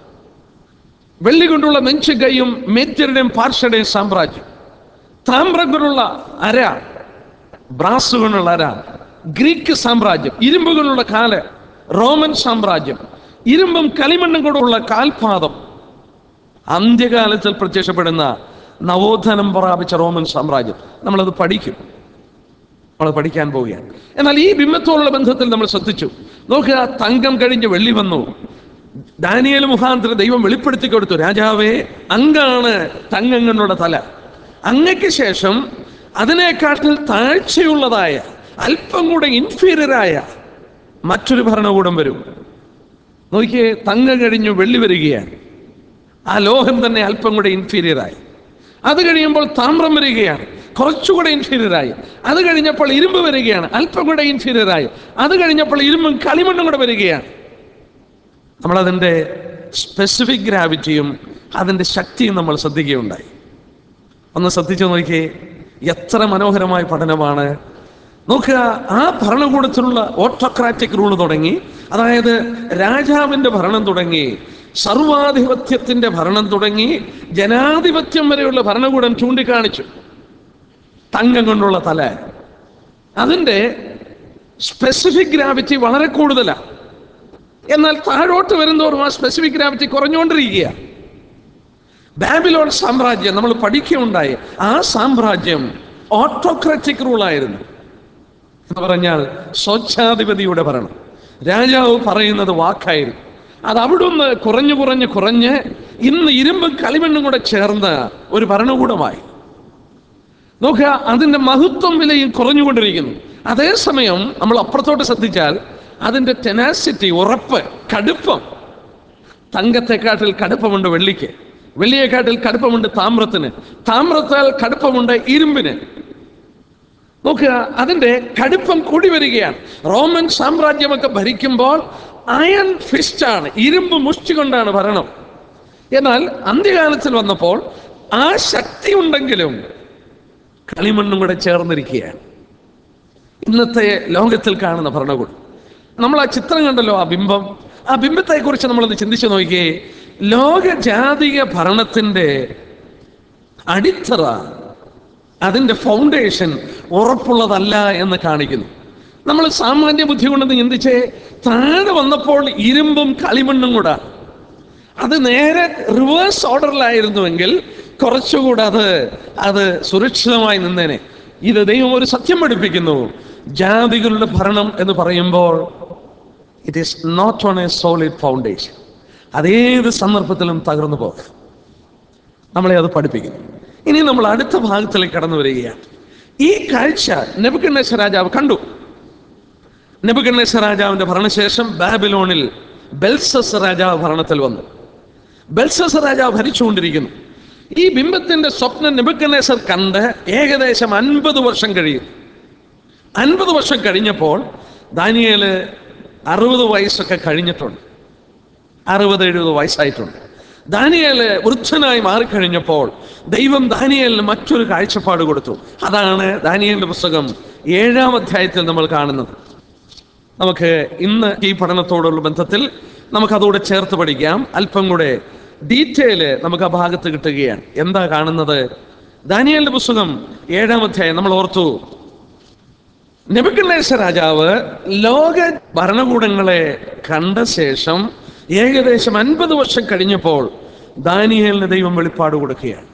വെള്ളി കൊണ്ടുള്ള നെഞ്ചും കൈയും മേത്യരുടെയും പാർഷയുടെയും സാമ്രാജ്യം താമ്രം കൊണ്ടുള്ള അര ബ്രാസ് കൊണ്ടുള്ള അര ഗ്രീക്ക് സാമ്രാജ്യം ഇരുമ്പ് കൊണ്ടുള്ള കാല് റോമൻ സാമ്രാജ്യം ഇരുമ്പും കളിമണ്ണും കൊണ്ടുള്ള കാൽപാദം അന്ത്യകാലത്തിൽ പ്രത്യക്ഷപ്പെടുന്ന നവോത്ഥാനം പ്രാപിച്ച റോമൻ സാമ്രാജ്യം നമ്മളത് പഠിക്കും നമ്മൾ പഠിക്കാൻ പോവുകയാണ് എന്നാൽ ഈ ബിംബത്തോടുള്ള ബന്ധത്തിൽ നമ്മൾ ശ്രദ്ധിച്ചു നോക്കുക തങ്കം കഴിഞ്ഞ് വെള്ളി വന്നു ദാനിയേൽ മുഖാന്തരം ദൈവം വെളിപ്പെടുത്തി കൊടുത്തു രാജാവേ അങ്ങാണ് തങ്കങ്ങളുടെ തല അങ്ങയ്ക്ക് ശേഷം അതിനെക്കാട്ടിൽ താഴ്ചയുള്ളതായ അല്പം കൂടെ ഇൻഫീരിയറായ മറ്റൊരു ഭരണകൂടം വരും നോക്കിയേ തങ്കം കഴിഞ്ഞു വെള്ളി വരികയാണ് ആ ലോഹം തന്നെ അല്പം കൂടെ ഇൻഫീരിയറായി അത് കഴിയുമ്പോൾ താമ്രം വരികയാണ് കുറച്ചുകൂടെ ഇൻഫീരിയറായി അത് കഴിഞ്ഞപ്പോൾ ഇരുമ്പ് വരികയാണ് അല്പം കൂടെ ഇൻഫീരിയറായി അത് കഴിഞ്ഞപ്പോൾ ഇരുമ്പും കളിമണ്ണും കൂടെ വരികയാണ് നമ്മളതിൻ്റെ സ്പെസിഫിക് ഗ്രാവിറ്റിയും അതിൻ്റെ ശക്തിയും നമ്മൾ ശ്രദ്ധിക്കുകയുണ്ടായി ഒന്ന് ശ്രദ്ധിച്ചു നോക്കിയേ എത്ര മനോഹരമായ പഠനമാണ് നോക്കുക ആ ഭരണകൂടത്തിലുള്ള ഓട്ടോക്രാറ്റിക് റൂൾ തുടങ്ങി അതായത് രാജാവിന്റെ ഭരണം തുടങ്ങി സർവാധിപത്യത്തിന്റെ ഭരണം തുടങ്ങി ജനാധിപത്യം വരെയുള്ള ഭരണകൂടം ചൂണ്ടിക്കാണിച്ചു തങ്കം കൊണ്ടുള്ള തല അതിൻ്റെ സ്പെസിഫിക് ഗ്രാവിറ്റി വളരെ കൂടുതലാണ് എന്നാൽ താഴോട്ട് വരുന്നതോറും ആ സ്പെസിഫിക് ഗ്രാവിറ്റി കുറഞ്ഞുകൊണ്ടിരിക്കുക ബാബിലോൺ സാമ്രാജ്യം നമ്മൾ പഠിക്കുകയുണ്ടായി ആ സാമ്രാജ്യം ഓട്ടോക്രാറ്റിക് റൂളായിരുന്നു എന്ന് പറഞ്ഞാൽ സ്വച്ഛാധിപതിയുടെ ഭരണം രാജാവ് പറയുന്നത് വാക്കായിരുന്നു അത് അവിടുന്ന് കുറഞ്ഞു കുറഞ്ഞ് കുറഞ്ഞ് ഇന്ന് ഇരുമ്പും കളിമണ്ണും കൂടെ ചേർന്ന ഒരു ഭരണകൂടമായി നോക്കുക അതിന്റെ മഹത്വം വിലയും കുറഞ്ഞുകൊണ്ടിരിക്കുന്നു അതേസമയം നമ്മൾ അപ്പുറത്തോട്ട് ശ്രദ്ധിച്ചാൽ അതിന്റെ ടെനാസിറ്റി ഉറപ്പ് കടുപ്പം തങ്കത്തെക്കാട്ടിൽ കടുപ്പമുണ്ട് വെള്ളിക്ക് വെള്ളിയെക്കാട്ടിൽ കടുപ്പമുണ്ട് താമ്രത്തിന് താമ്രത്താൽ കടുപ്പമുണ്ട് ഇരുമ്പിന് നോക്കുക അതിന്റെ കടുപ്പം കൂടി വരികയാണ് റോമൻ സാമ്രാജ്യമൊക്കെ ഭരിക്കുമ്പോൾ അയൺ ഫിസ്റ്റാണ് ഇരുമ്പ് മുഷ്ടി കൊണ്ടാണ് ഭരണം എന്നാൽ അന്ത്യകാലത്തിൽ വന്നപ്പോൾ ആ ശക്തി ഉണ്ടെങ്കിലും കളിമണ്ണും കൂടെ ചേർന്നിരിക്കുകയാണ് ഇന്നത്തെ ലോകത്തിൽ കാണുന്ന ഭരണകൂടം നമ്മൾ ആ ചിത്രം കണ്ടല്ലോ ആ ബിംബം ആ ബിംബത്തെ കുറിച്ച് നമ്മളൊന്ന് ചിന്തിച്ചു നോക്കിയേ ലോക ജാതിക ഭരണത്തിന്റെ അടിത്തറ അതിൻ്റെ ഫൗണ്ടേഷൻ ഉറപ്പുള്ളതല്ല എന്ന് കാണിക്കുന്നു നമ്മൾ സാമാന്യ ബുദ്ധി കൊണ്ടൊന്ന് ചിന്തിച്ചേ താഴെ വന്നപ്പോൾ ഇരുമ്പും കളിമണ്ണും കൂടെ അത് നേരെ റിവേഴ്സ് ഓർഡറിലായിരുന്നുവെങ്കിൽ കുറച്ചുകൂടെ അത് അത് സുരക്ഷിതമായി നിന്നേനെ ഇത് ദൈവം ഒരു സത്യം പഠിപ്പിക്കുന്നു ജാതികളുടെ ഭരണം എന്ന് പറയുമ്പോൾ it is not on a solid foundation അതേത് സന്ദർഭത്തിലും തകർന്നു പോകും നമ്മളെ അത് പഠിപ്പിക്കുന്നു ഇനി നമ്മൾ അടുത്ത ഭാഗത്തിലേക്ക് കടന്നു വരികയാണ് ഈ കാഴ്ച നെബുക്കണ്ണേശ്വര രാജാവ് കണ്ടു നെബുക്കണ്ണേശ്വര രാജാവിന്റെ ഭരണശേഷം ബാബിലോണിൽ ബെൽസസ് രാജാവ് ഭരണത്തിൽ വന്നു ബെൽസസ് രാജാവ് ഭരിച്ചുകൊണ്ടിരിക്കുന്നു ഈ ബിംബത്തിന്റെ സ്വപ്നം നെബുക്കണ്ണേശ്വർ കണ്ട് ഏകദേശം അൻപത് വർഷം കഴിയും അൻപത് വർഷം കഴിഞ്ഞപ്പോൾ ദാനിയേല് അറുപത് വയസ്സൊക്കെ കഴിഞ്ഞിട്ടുണ്ട് അറുപത് എഴുപത് വയസ്സായിട്ടുണ്ട് ദാനിയേല് വൃദ്ധനായി മാറിക്കഴിഞ്ഞപ്പോൾ ദൈവം ദാനിയേലിന് മറ്റൊരു കാഴ്ചപ്പാട് കൊടുത്തു അതാണ് ദാനിയേലിന്റെ പുസ്തകം ഏഴാം അധ്യായത്തിൽ നമ്മൾ കാണുന്നത് നമുക്ക് ഇന്ന് ഈ പഠനത്തോടുള്ള ബന്ധത്തിൽ നമുക്ക് അതോടെ ചേർത്ത് പഠിക്കാം അല്പം കൂടെ ഡീറ്റെയില് നമുക്ക് ആ ഭാഗത്ത് കിട്ടുകയാണ് എന്താ കാണുന്നത് ദാനിയലിന്റെ പുസ്തകം ഏഴാം അധ്യായം നമ്മൾ ഓർത്തു നെബുക്കണ്ണേശ്വര രാജാവ് ലോക ഭരണകൂടങ്ങളെ കണ്ട ശേഷം ഏകദേശം അൻപത് വർഷം കഴിഞ്ഞപ്പോൾ ദാനിയേലിന് ദൈവം വെളിപ്പാട് കൊടുക്കുകയാണ്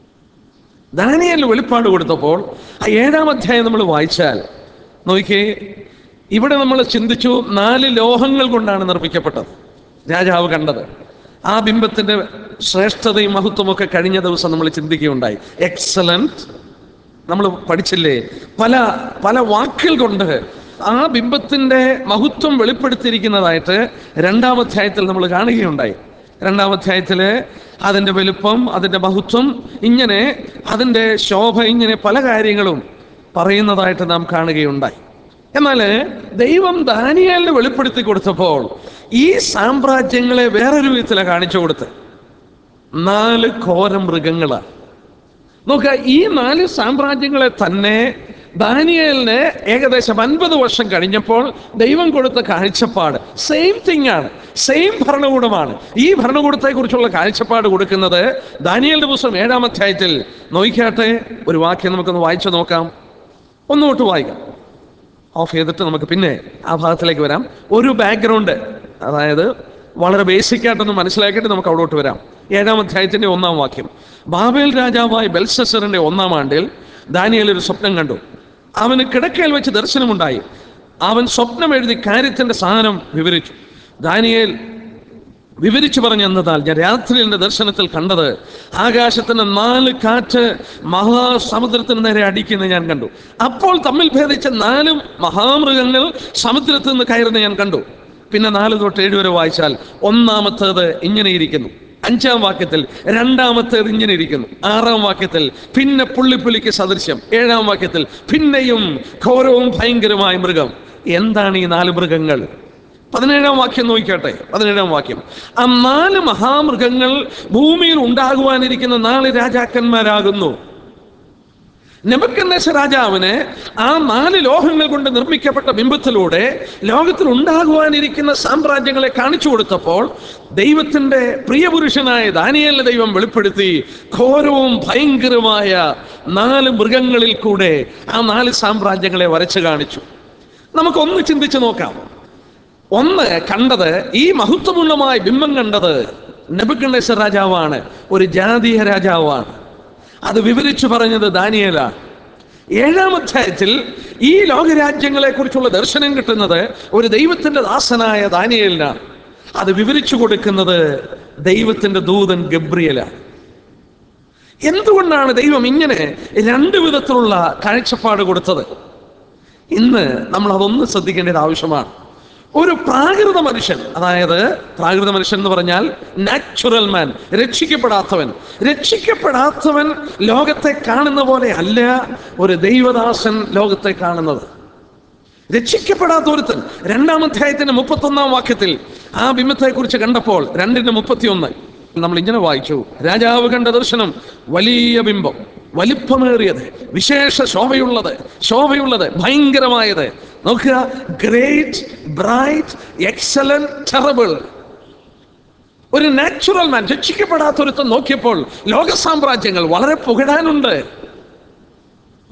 ദാനിയേലിന് വെളിപ്പാട് കൊടുത്തപ്പോൾ ആ ഏഴാം അധ്യായം നമ്മൾ വായിച്ചാൽ നോക്കിയേ ഇവിടെ നമ്മൾ ചിന്തിച്ചു നാല് ലോഹങ്ങൾ കൊണ്ടാണ് നിർമ്മിക്കപ്പെട്ടത് രാജാവ് കണ്ടത് ആ ബിംബത്തിന്റെ ശ്രേഷ്ഠതയും മഹത്വമൊക്കെ കഴിഞ്ഞ ദിവസം നമ്മൾ ചിന്തിക്കുകയുണ്ടായി എക്സലന്റ് നമ്മൾ പഠിച്ചില്ലേ പല പല വാക്കുകൾ കൊണ്ട് ആ ബിംബത്തിന്റെ മഹത്വം വെളിപ്പെടുത്തിയിരിക്കുന്നതായിട്ട് രണ്ടാം അധ്യായത്തിൽ നമ്മൾ കാണുകയുണ്ടായി രണ്ടാം അധ്യായത്തില് അതിന്റെ വലുപ്പം അതിന്റെ മഹത്വം ഇങ്ങനെ അതിന്റെ ശോഭ ഇങ്ങനെ പല കാര്യങ്ങളും പറയുന്നതായിട്ട് നാം കാണുകയുണ്ടായി എന്നാൽ ദൈവം ദാനിയാലിന് വെളിപ്പെടുത്തി കൊടുത്തപ്പോൾ ഈ സാമ്രാജ്യങ്ങളെ വേറൊരു വിധത്തിലാണ് കാണിച്ചു കൊടുത്ത് നാല് ഘോര മൃഗങ്ങളാണ് നോക്കുക ഈ നാല് സാമ്രാജ്യങ്ങളെ തന്നെ ദാനിയേലിന് ഏകദേശം അൻപത് വർഷം കഴിഞ്ഞപ്പോൾ ദൈവം കൊടുത്ത കാഴ്ചപ്പാട് സെയിം തിങ് ആണ് സെയിം ഭരണകൂടമാണ് ഈ ഭരണകൂടത്തെ കുറിച്ചുള്ള കാഴ്ചപ്പാട് കൊടുക്കുന്നത് ദാനിയലിന്റെ പുസ്തകം ഏഴാം അധ്യായത്തിൽ നോക്കിയാട്ടെ ഒരു വാക്യം നമുക്കൊന്ന് വായിച്ചു നോക്കാം ഒന്നുകൊണ്ട് വായിക്കാം ഓഫ് ചെയ്തിട്ട് നമുക്ക് പിന്നെ ആ ഭാഗത്തിലേക്ക് വരാം ഒരു ബാക്ക്ഗ്രൗണ്ട് അതായത് വളരെ ബേസിക് ആയിട്ടൊന്ന് മനസ്സിലാക്കിയിട്ട് നമുക്ക് അവിടോട്ട് വരാം ഏഴാം അധ്യായത്തിന്റെ ഒന്നാം വാക്യം ബാബേൽ രാജാവായ ബെൽസസറിന്റെ ഒന്നാം ആണ്ടിൽ ദാനിയേൽ ഒരു സ്വപ്നം കണ്ടു അവന് കിടക്കയിൽ വെച്ച് ദർശനമുണ്ടായി അവൻ സ്വപ്നം എഴുതി കാര്യത്തിന്റെ സാധനം വിവരിച്ചു ദാനിയേൽ വിവരിച്ചു പറഞ്ഞു എന്നതാൽ ഞാൻ രാത്രി എൻ്റെ ദർശനത്തിൽ കണ്ടത് ആകാശത്തിന് നാല് കാറ്റ് മഹാസമുദ്രത്തിന് നേരെ അടിക്കുന്നത് ഞാൻ കണ്ടു അപ്പോൾ തമ്മിൽ ഭേദിച്ച നാലും മഹാമൃഗങ്ങൾ സമുദ്രത്തിൽ നിന്ന് കയറുന്നത് ഞാൻ കണ്ടു പിന്നെ നാല് തൊട്ട് ഏഴ് വരെ വായിച്ചാൽ ഒന്നാമത്തേത് ഇങ്ങനെ ഇരിക്കുന്നു അഞ്ചാം വാക്യത്തിൽ രണ്ടാമത്തേത് ഇങ്ങനെ ഇരിക്കുന്നു ആറാം വാക്യത്തിൽ പിന്നെ പുള്ളിപ്പുള്ളിക്ക് സദൃശ്യം ഏഴാം വാക്യത്തിൽ പിന്നെയും ഘോരവും ഭയങ്കരമായ മൃഗം എന്താണ് ഈ നാല് മൃഗങ്ങൾ പതിനേഴാം വാക്യം നോക്കിക്കട്ടെ പതിനേഴാം വാക്യം ആ നാല് മഹാമൃഗങ്ങൾ ഭൂമിയിൽ ഉണ്ടാകുവാനിരിക്കുന്ന നാല് രാജാക്കന്മാരാകുന്നു നെബക്കന്നേശ രാജാവിന് ആ നാല് ലോഹങ്ങൾ കൊണ്ട് നിർമ്മിക്കപ്പെട്ട ബിംബത്തിലൂടെ ലോകത്തിൽ ഉണ്ടാകുവാനിരിക്കുന്ന സാമ്രാജ്യങ്ങളെ കാണിച്ചു കൊടുത്തപ്പോൾ ദൈവത്തിന്റെ പ്രിയപുരുഷനായ ദാനിയലിനെ ദൈവം വെളിപ്പെടുത്തി ഘോരവും ഭയങ്കരമായ നാല് മൃഗങ്ങളിൽ കൂടെ ആ നാല് സാമ്രാജ്യങ്ങളെ വരച്ചു കാണിച്ചു നമുക്കൊന്ന് ചിന്തിച്ചു നോക്കാം ഒന്ന് കണ്ടത് ഈ മഹത്വപൂർണമായ ബിംബം കണ്ടത് നെബുക്കണ്ണേശ്വർ രാജാവാണ് ഒരു ജാതീയ രാജാവാണ് അത് വിവരിച്ചു പറഞ്ഞത് ദാനിയേലാണ് ഏഴാം അധ്യായത്തിൽ ഈ ലോകരാജ്യങ്ങളെ കുറിച്ചുള്ള ദർശനം കിട്ടുന്നത് ഒരു ദൈവത്തിന്റെ ദാസനായ ദാനിയേലിനാണ് അത് വിവരിച്ചു കൊടുക്കുന്നത് ദൈവത്തിന്റെ ദൂതൻ ഗബ്രിയലാണ് എന്തുകൊണ്ടാണ് ദൈവം ഇങ്ങനെ രണ്ട് വിധത്തിലുള്ള കാഴ്ചപ്പാട് കൊടുത്തത് ഇന്ന് നമ്മൾ അതൊന്ന് ശ്രദ്ധിക്കേണ്ടത് ആവശ്യമാണ് ഒരു പ്രാകൃത മനുഷ്യൻ അതായത് പ്രാകൃത മനുഷ്യൻ എന്ന് പറഞ്ഞാൽ നാച്ചുറൽ മാൻ രക്ഷിക്കപ്പെടാത്തവൻ രക്ഷിക്കപ്പെടാത്തവൻ ലോകത്തെ കാണുന്ന പോലെ അല്ല ഒരു ദൈവദാസൻ ലോകത്തെ കാണുന്നത് രക്ഷിക്കപ്പെടാത്ത ഒരുത്തൻ രണ്ടാം അധ്യായത്തിന്റെ മുപ്പത്തൊന്നാം വാക്യത്തിൽ ആ ബിംബത്തെ കുറിച്ച് കണ്ടപ്പോൾ രണ്ടിന്റെ മുപ്പത്തിയൊന്ന് നമ്മൾ ഇങ്ങനെ വായിച്ചു രാജാവ് കണ്ട ദർശനം വലിയ ബിംബം വലിപ്പമേറിയത് വിശേഷ ശോഭയുള്ളത് ശോഭയുള്ളത് ഭയങ്കരമായത് നോക്കുക ഗ്രേറ്റ് ബ്രൈറ്റ് എക്സലന്റ് ടെറബിൾ ഒരു നാച്ചുറൽ മാൻ രക്ഷിക്കപ്പെടാത്ത ഒരുത്തൻ നോക്കിയപ്പോൾ ലോക സാമ്രാജ്യങ്ങൾ വളരെ പുകഴാനുണ്ട്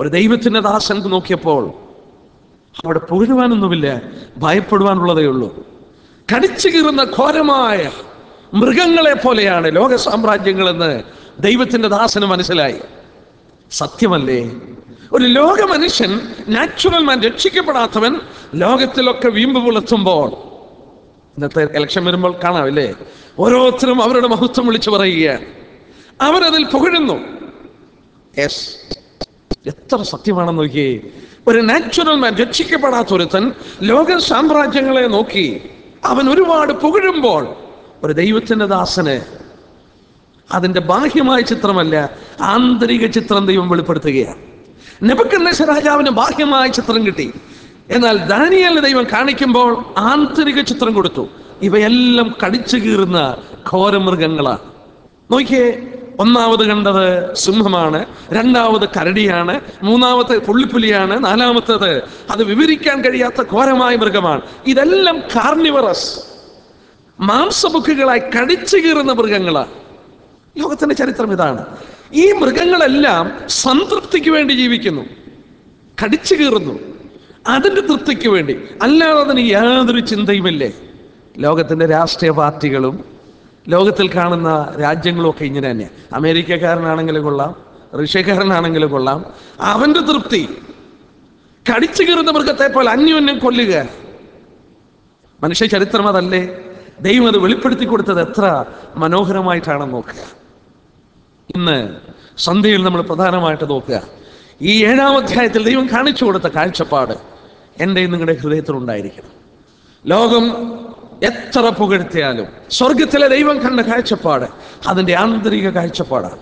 ഒരു ദൈവത്തിന്റെ ദാസൻ നോക്കിയപ്പോൾ അവിടെ പുകഴുവാനൊന്നുമില്ല ഭയപ്പെടുവാനുള്ളതേ ഉള്ളൂ കടിച്ചു കീറുന്ന ഘോരമായ മൃഗങ്ങളെ പോലെയാണ് ലോക സാമ്രാജ്യങ്ങളെന്ന് ദൈവത്തിന്റെ ദാസന് മനസ്സിലായി സത്യമല്ലേ ഒരു ലോക മനുഷ്യൻ നാച്ചുറൽ മാൻ രക്ഷിക്കപ്പെടാത്തവൻ ലോകത്തിലൊക്കെ വീമ്പ് പുലർത്തുമ്പോൾ ഇന്നത്തെ ഇലക്ഷൻ വരുമ്പോൾ കാണാമല്ലേ ഓരോരുത്തരും അവരുടെ മഹത്വം വിളിച്ചു പറയുകയാണ് അവരതിൽ പുകഴുന്നു യെസ് എത്ര സത്യമാണെന്ന് നോക്കിയേ ഒരു നാച്ചുറൽ മാൻ രക്ഷിക്കപ്പെടാത്ത ഒരുത്തൻ ലോക സാമ്രാജ്യങ്ങളെ നോക്കി അവൻ ഒരുപാട് പുകഴുമ്പോൾ ഒരു ദൈവത്തിന്റെ ദാസന് അതിന്റെ ബാഹ്യമായ ചിത്രമല്ല ആന്തരിക ചിത്രം ദൈവം വെളിപ്പെടുത്തുകയാണ് നെബക്കന്നേശ്വര രാജാവിന് ബാഹ്യമായ ചിത്രം കിട്ടി എന്നാൽ ദാനിയലിന് ദൈവം കാണിക്കുമ്പോൾ ആന്തരിക ചിത്രം കൊടുത്തു ഇവയെല്ലാം കടിച്ചു കീറുന്ന ഘോരമൃഗങ്ങളാണ് നോക്കിയേ ഒന്നാമത് കണ്ടത് സിംഹമാണ് രണ്ടാമത് കരടിയാണ് മൂന്നാമത്തെ പുള്ളിപ്പുലിയാണ് നാലാമത്തേത് അത് വിവരിക്കാൻ കഴിയാത്ത ഘോരമായ മൃഗമാണ് ഇതെല്ലാം കാർണിവറസ് മാംസബുക്കുകളായി കടിച്ചു കീറുന്ന മൃഗങ്ങളാണ് ലോകത്തിന്റെ ചരിത്രം ഇതാണ് ഈ മൃഗങ്ങളെല്ലാം സംതൃപ്തിക്ക് വേണ്ടി ജീവിക്കുന്നു കടിച്ചു കീറുന്നു അതിന്റെ തൃപ്തിക്ക് വേണ്ടി അല്ലാതെ അതിന് യാതൊരു ചിന്തയുമില്ലേ ലോകത്തിന്റെ രാഷ്ട്രീയ പാർട്ടികളും ലോകത്തിൽ കാണുന്ന രാജ്യങ്ങളും ഒക്കെ ഇങ്ങനെ തന്നെ അമേരിക്കക്കാരനാണെങ്കിലും കൊള്ളാം റഷ്യക്കാരനാണെങ്കിലും കൊള്ളാം അവന്റെ തൃപ്തി കടിച്ചു കീറുന്ന മൃഗത്തെ പോലെ അന്യോന്യം കൊല്ലുക മനുഷ്യ ചരിത്രം അതല്ലേ ദൈവം അത് വെളിപ്പെടുത്തി കൊടുത്തത് എത്ര മനോഹരമായിട്ടാണെന്ന് നോക്കുക ഇന്ന് സന്ധ്യയിൽ നമ്മൾ പ്രധാനമായിട്ട് നോക്കുക ഈ ഏഴാം അധ്യായത്തിൽ ദൈവം കാണിച്ചു കൊടുത്ത കാഴ്ചപ്പാട് എൻ്റെ നിങ്ങളുടെ ഹൃദയത്തിലുണ്ടായിരിക്കണം ലോകം എത്ര പുകഴ്ത്തിയാലും സ്വർഗത്തിലെ ദൈവം കണ്ട കാഴ്ചപ്പാട് അതിൻ്റെ ആന്തരിക കാഴ്ചപ്പാടാണ്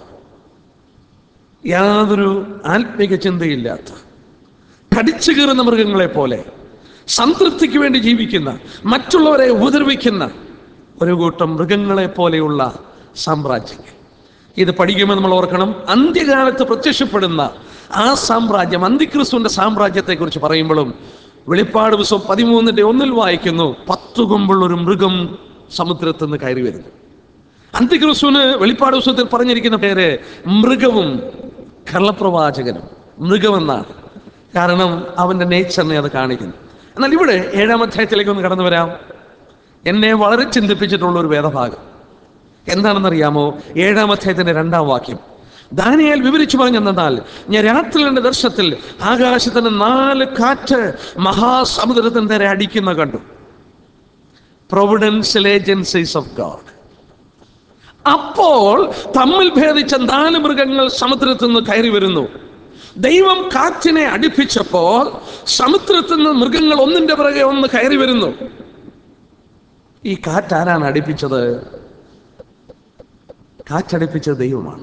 യാതൊരു ആത്മിക ചിന്തയില്ലാത്ത കടിച്ചു കീറുന്ന മൃഗങ്ങളെ പോലെ സംതൃപ്തിക്ക് വേണ്ടി ജീവിക്കുന്ന മറ്റുള്ളവരെ ഉപദ്രവിക്കുന്ന ഒരു കൂട്ടം മൃഗങ്ങളെ പോലെയുള്ള സാമ്രാജ്യങ്ങൾ ഇത് പഠിക്കുമ്പോൾ നമ്മൾ ഓർക്കണം അന്ത്യകാലത്ത് പ്രത്യക്ഷപ്പെടുന്ന ആ സാമ്രാജ്യം അന്തിക്രിസ്തുവിന്റെ സാമ്രാജ്യത്തെ കുറിച്ച് പറയുമ്പോഴും വെളിപ്പാട് പുസ്തകം പതിമൂന്നിന്റെ ഒന്നിൽ വായിക്കുന്നു പത്തു കൊമ്പുള്ള ഒരു മൃഗം സമുദ്രത്തിൽ നിന്ന് കയറി വരുന്നു അന്തിക്രിസ്തുവിന് വെളിപ്പാട് പുസ്തകത്തിൽ പറഞ്ഞിരിക്കുന്ന പേര് മൃഗവും കള്ളപ്രവാചകനും മൃഗമെന്നാണ് കാരണം അവന്റെ നേച്ചറിനെ അത് കാണിക്കുന്നു എന്നാൽ ഇവിടെ ഏഴാം അധ്യായത്തിലേക്ക് ഒന്ന് കടന്നു വരാം എന്നെ വളരെ ചിന്തിപ്പിച്ചിട്ടുള്ള ഒരു വേദഭാഗം എന്താണെന്നറിയാമോ ഏഴാം അധ്യായത്തിന്റെ രണ്ടാം വാക്യം ദാനിയേൽ വിവരിച്ചു പറഞ്ഞെന്നാൽ ഞാൻ രാത്രിയുടെ ദർശനത്തിൽ ആകാശത്തിന് നാല് കാറ്റ് മഹാസമുദ്രത്തിന് നേരെ അടിക്കുന്ന കണ്ടു പ്രൊവിഡൻഷ്യൽ ഏജൻസീസ് ഓഫ് ഗാഡ് അപ്പോൾ തമ്മിൽ ഭേദിച്ച നാല് മൃഗങ്ങൾ സമുദ്രത്തിൽ നിന്ന് കയറി വരുന്നു ദൈവം കാറ്റിനെ അടുപ്പിച്ചപ്പോൾ സമുദ്രത്തിൽ നിന്ന് മൃഗങ്ങൾ ഒന്നിന്റെ പിറകെ ഒന്ന് കയറി വരുന്നു ഈ കാറ്റ് ആരാണ് അടുപ്പിച്ചത് കാറ്റടിപ്പിച്ചത് ദൈവമാണ്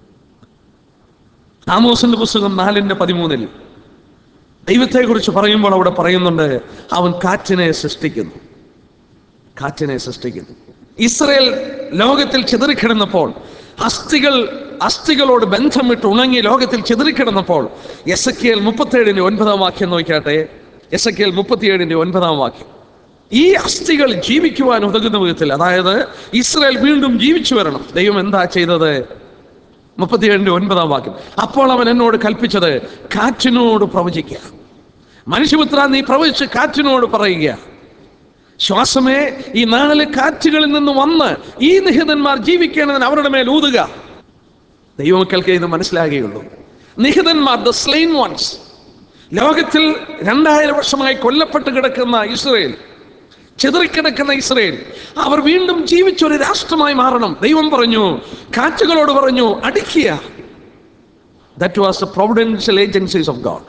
ആമോസിന്റെ പുസ്തകം നാലിന്റെ പതിമൂന്നിൽ ദൈവത്തെക്കുറിച്ച് പറയുമ്പോൾ അവിടെ പറയുന്നുണ്ട് അവൻ കാറ്റിനെ സൃഷ്ടിക്കുന്നു കാറ്റിനെ സൃഷ്ടിക്കുന്നു ഇസ്രയേൽ ലോകത്തിൽ ചിതറിക്കിടന്നപ്പോൾ അസ്ഥികൾ അസ്ഥികളോട് ബന്ധമിട്ട് ഉണങ്ങി ലോകത്തിൽ ചിതറിക്കിടന്നപ്പോൾ എസ് എ കെൽ മുപ്പത്തേഴിന്റെ ഒൻപതാം വാക്യം നോക്കിയാട്ടെ എസ് എ കെൽ മുപ്പത്തിയേഴിന്റെ ഒൻപതാം വാക്യം ഈ അസ്ഥികൾ ജീവിക്കുവാൻ ഉതകുന്ന വിധത്തിൽ അതായത് ഇസ്രായേൽ വീണ്ടും ജീവിച്ചു വരണം ദൈവം എന്താ ചെയ്തത് മുപ്പത്തിയേഴിന്റെ ഒൻപതാം വാക്യം അപ്പോൾ അവൻ എന്നോട് കൽപ്പിച്ചത് കാറ്റിനോട് പ്രവചിക്കുക മനുഷ്യപുത്ര നീ പ്രവചിച്ച് കാറ്റിനോട് പറയുക ശ്വാസമേ ഈ നാല് കാറ്റുകളിൽ നിന്ന് വന്ന് ഈ നിഹിതന്മാർ ജീവിക്കേണ്ടതിന് അവരുടെ മേൽ ഊതുക ദൈവമക്കൾക്ക് ഇത് മനസ്സിലാകുകയുള്ളൂ നിഹിതന്മാർ ദ സ്ലെയിൻ വൺസ് ലോകത്തിൽ രണ്ടായിരം വർഷമായി കൊല്ലപ്പെട്ട് കിടക്കുന്ന ഇസ്രയേൽ ചെതറിക്കിടക്കുന്ന ഇസ്രയേൽ അവർ വീണ്ടും ജീവിച്ചൊരു രാഷ്ട്രമായി മാറണം ദൈവം പറഞ്ഞു കാറ്റുകളോട് പറഞ്ഞു അടിക്കുക that was the providential agencies of God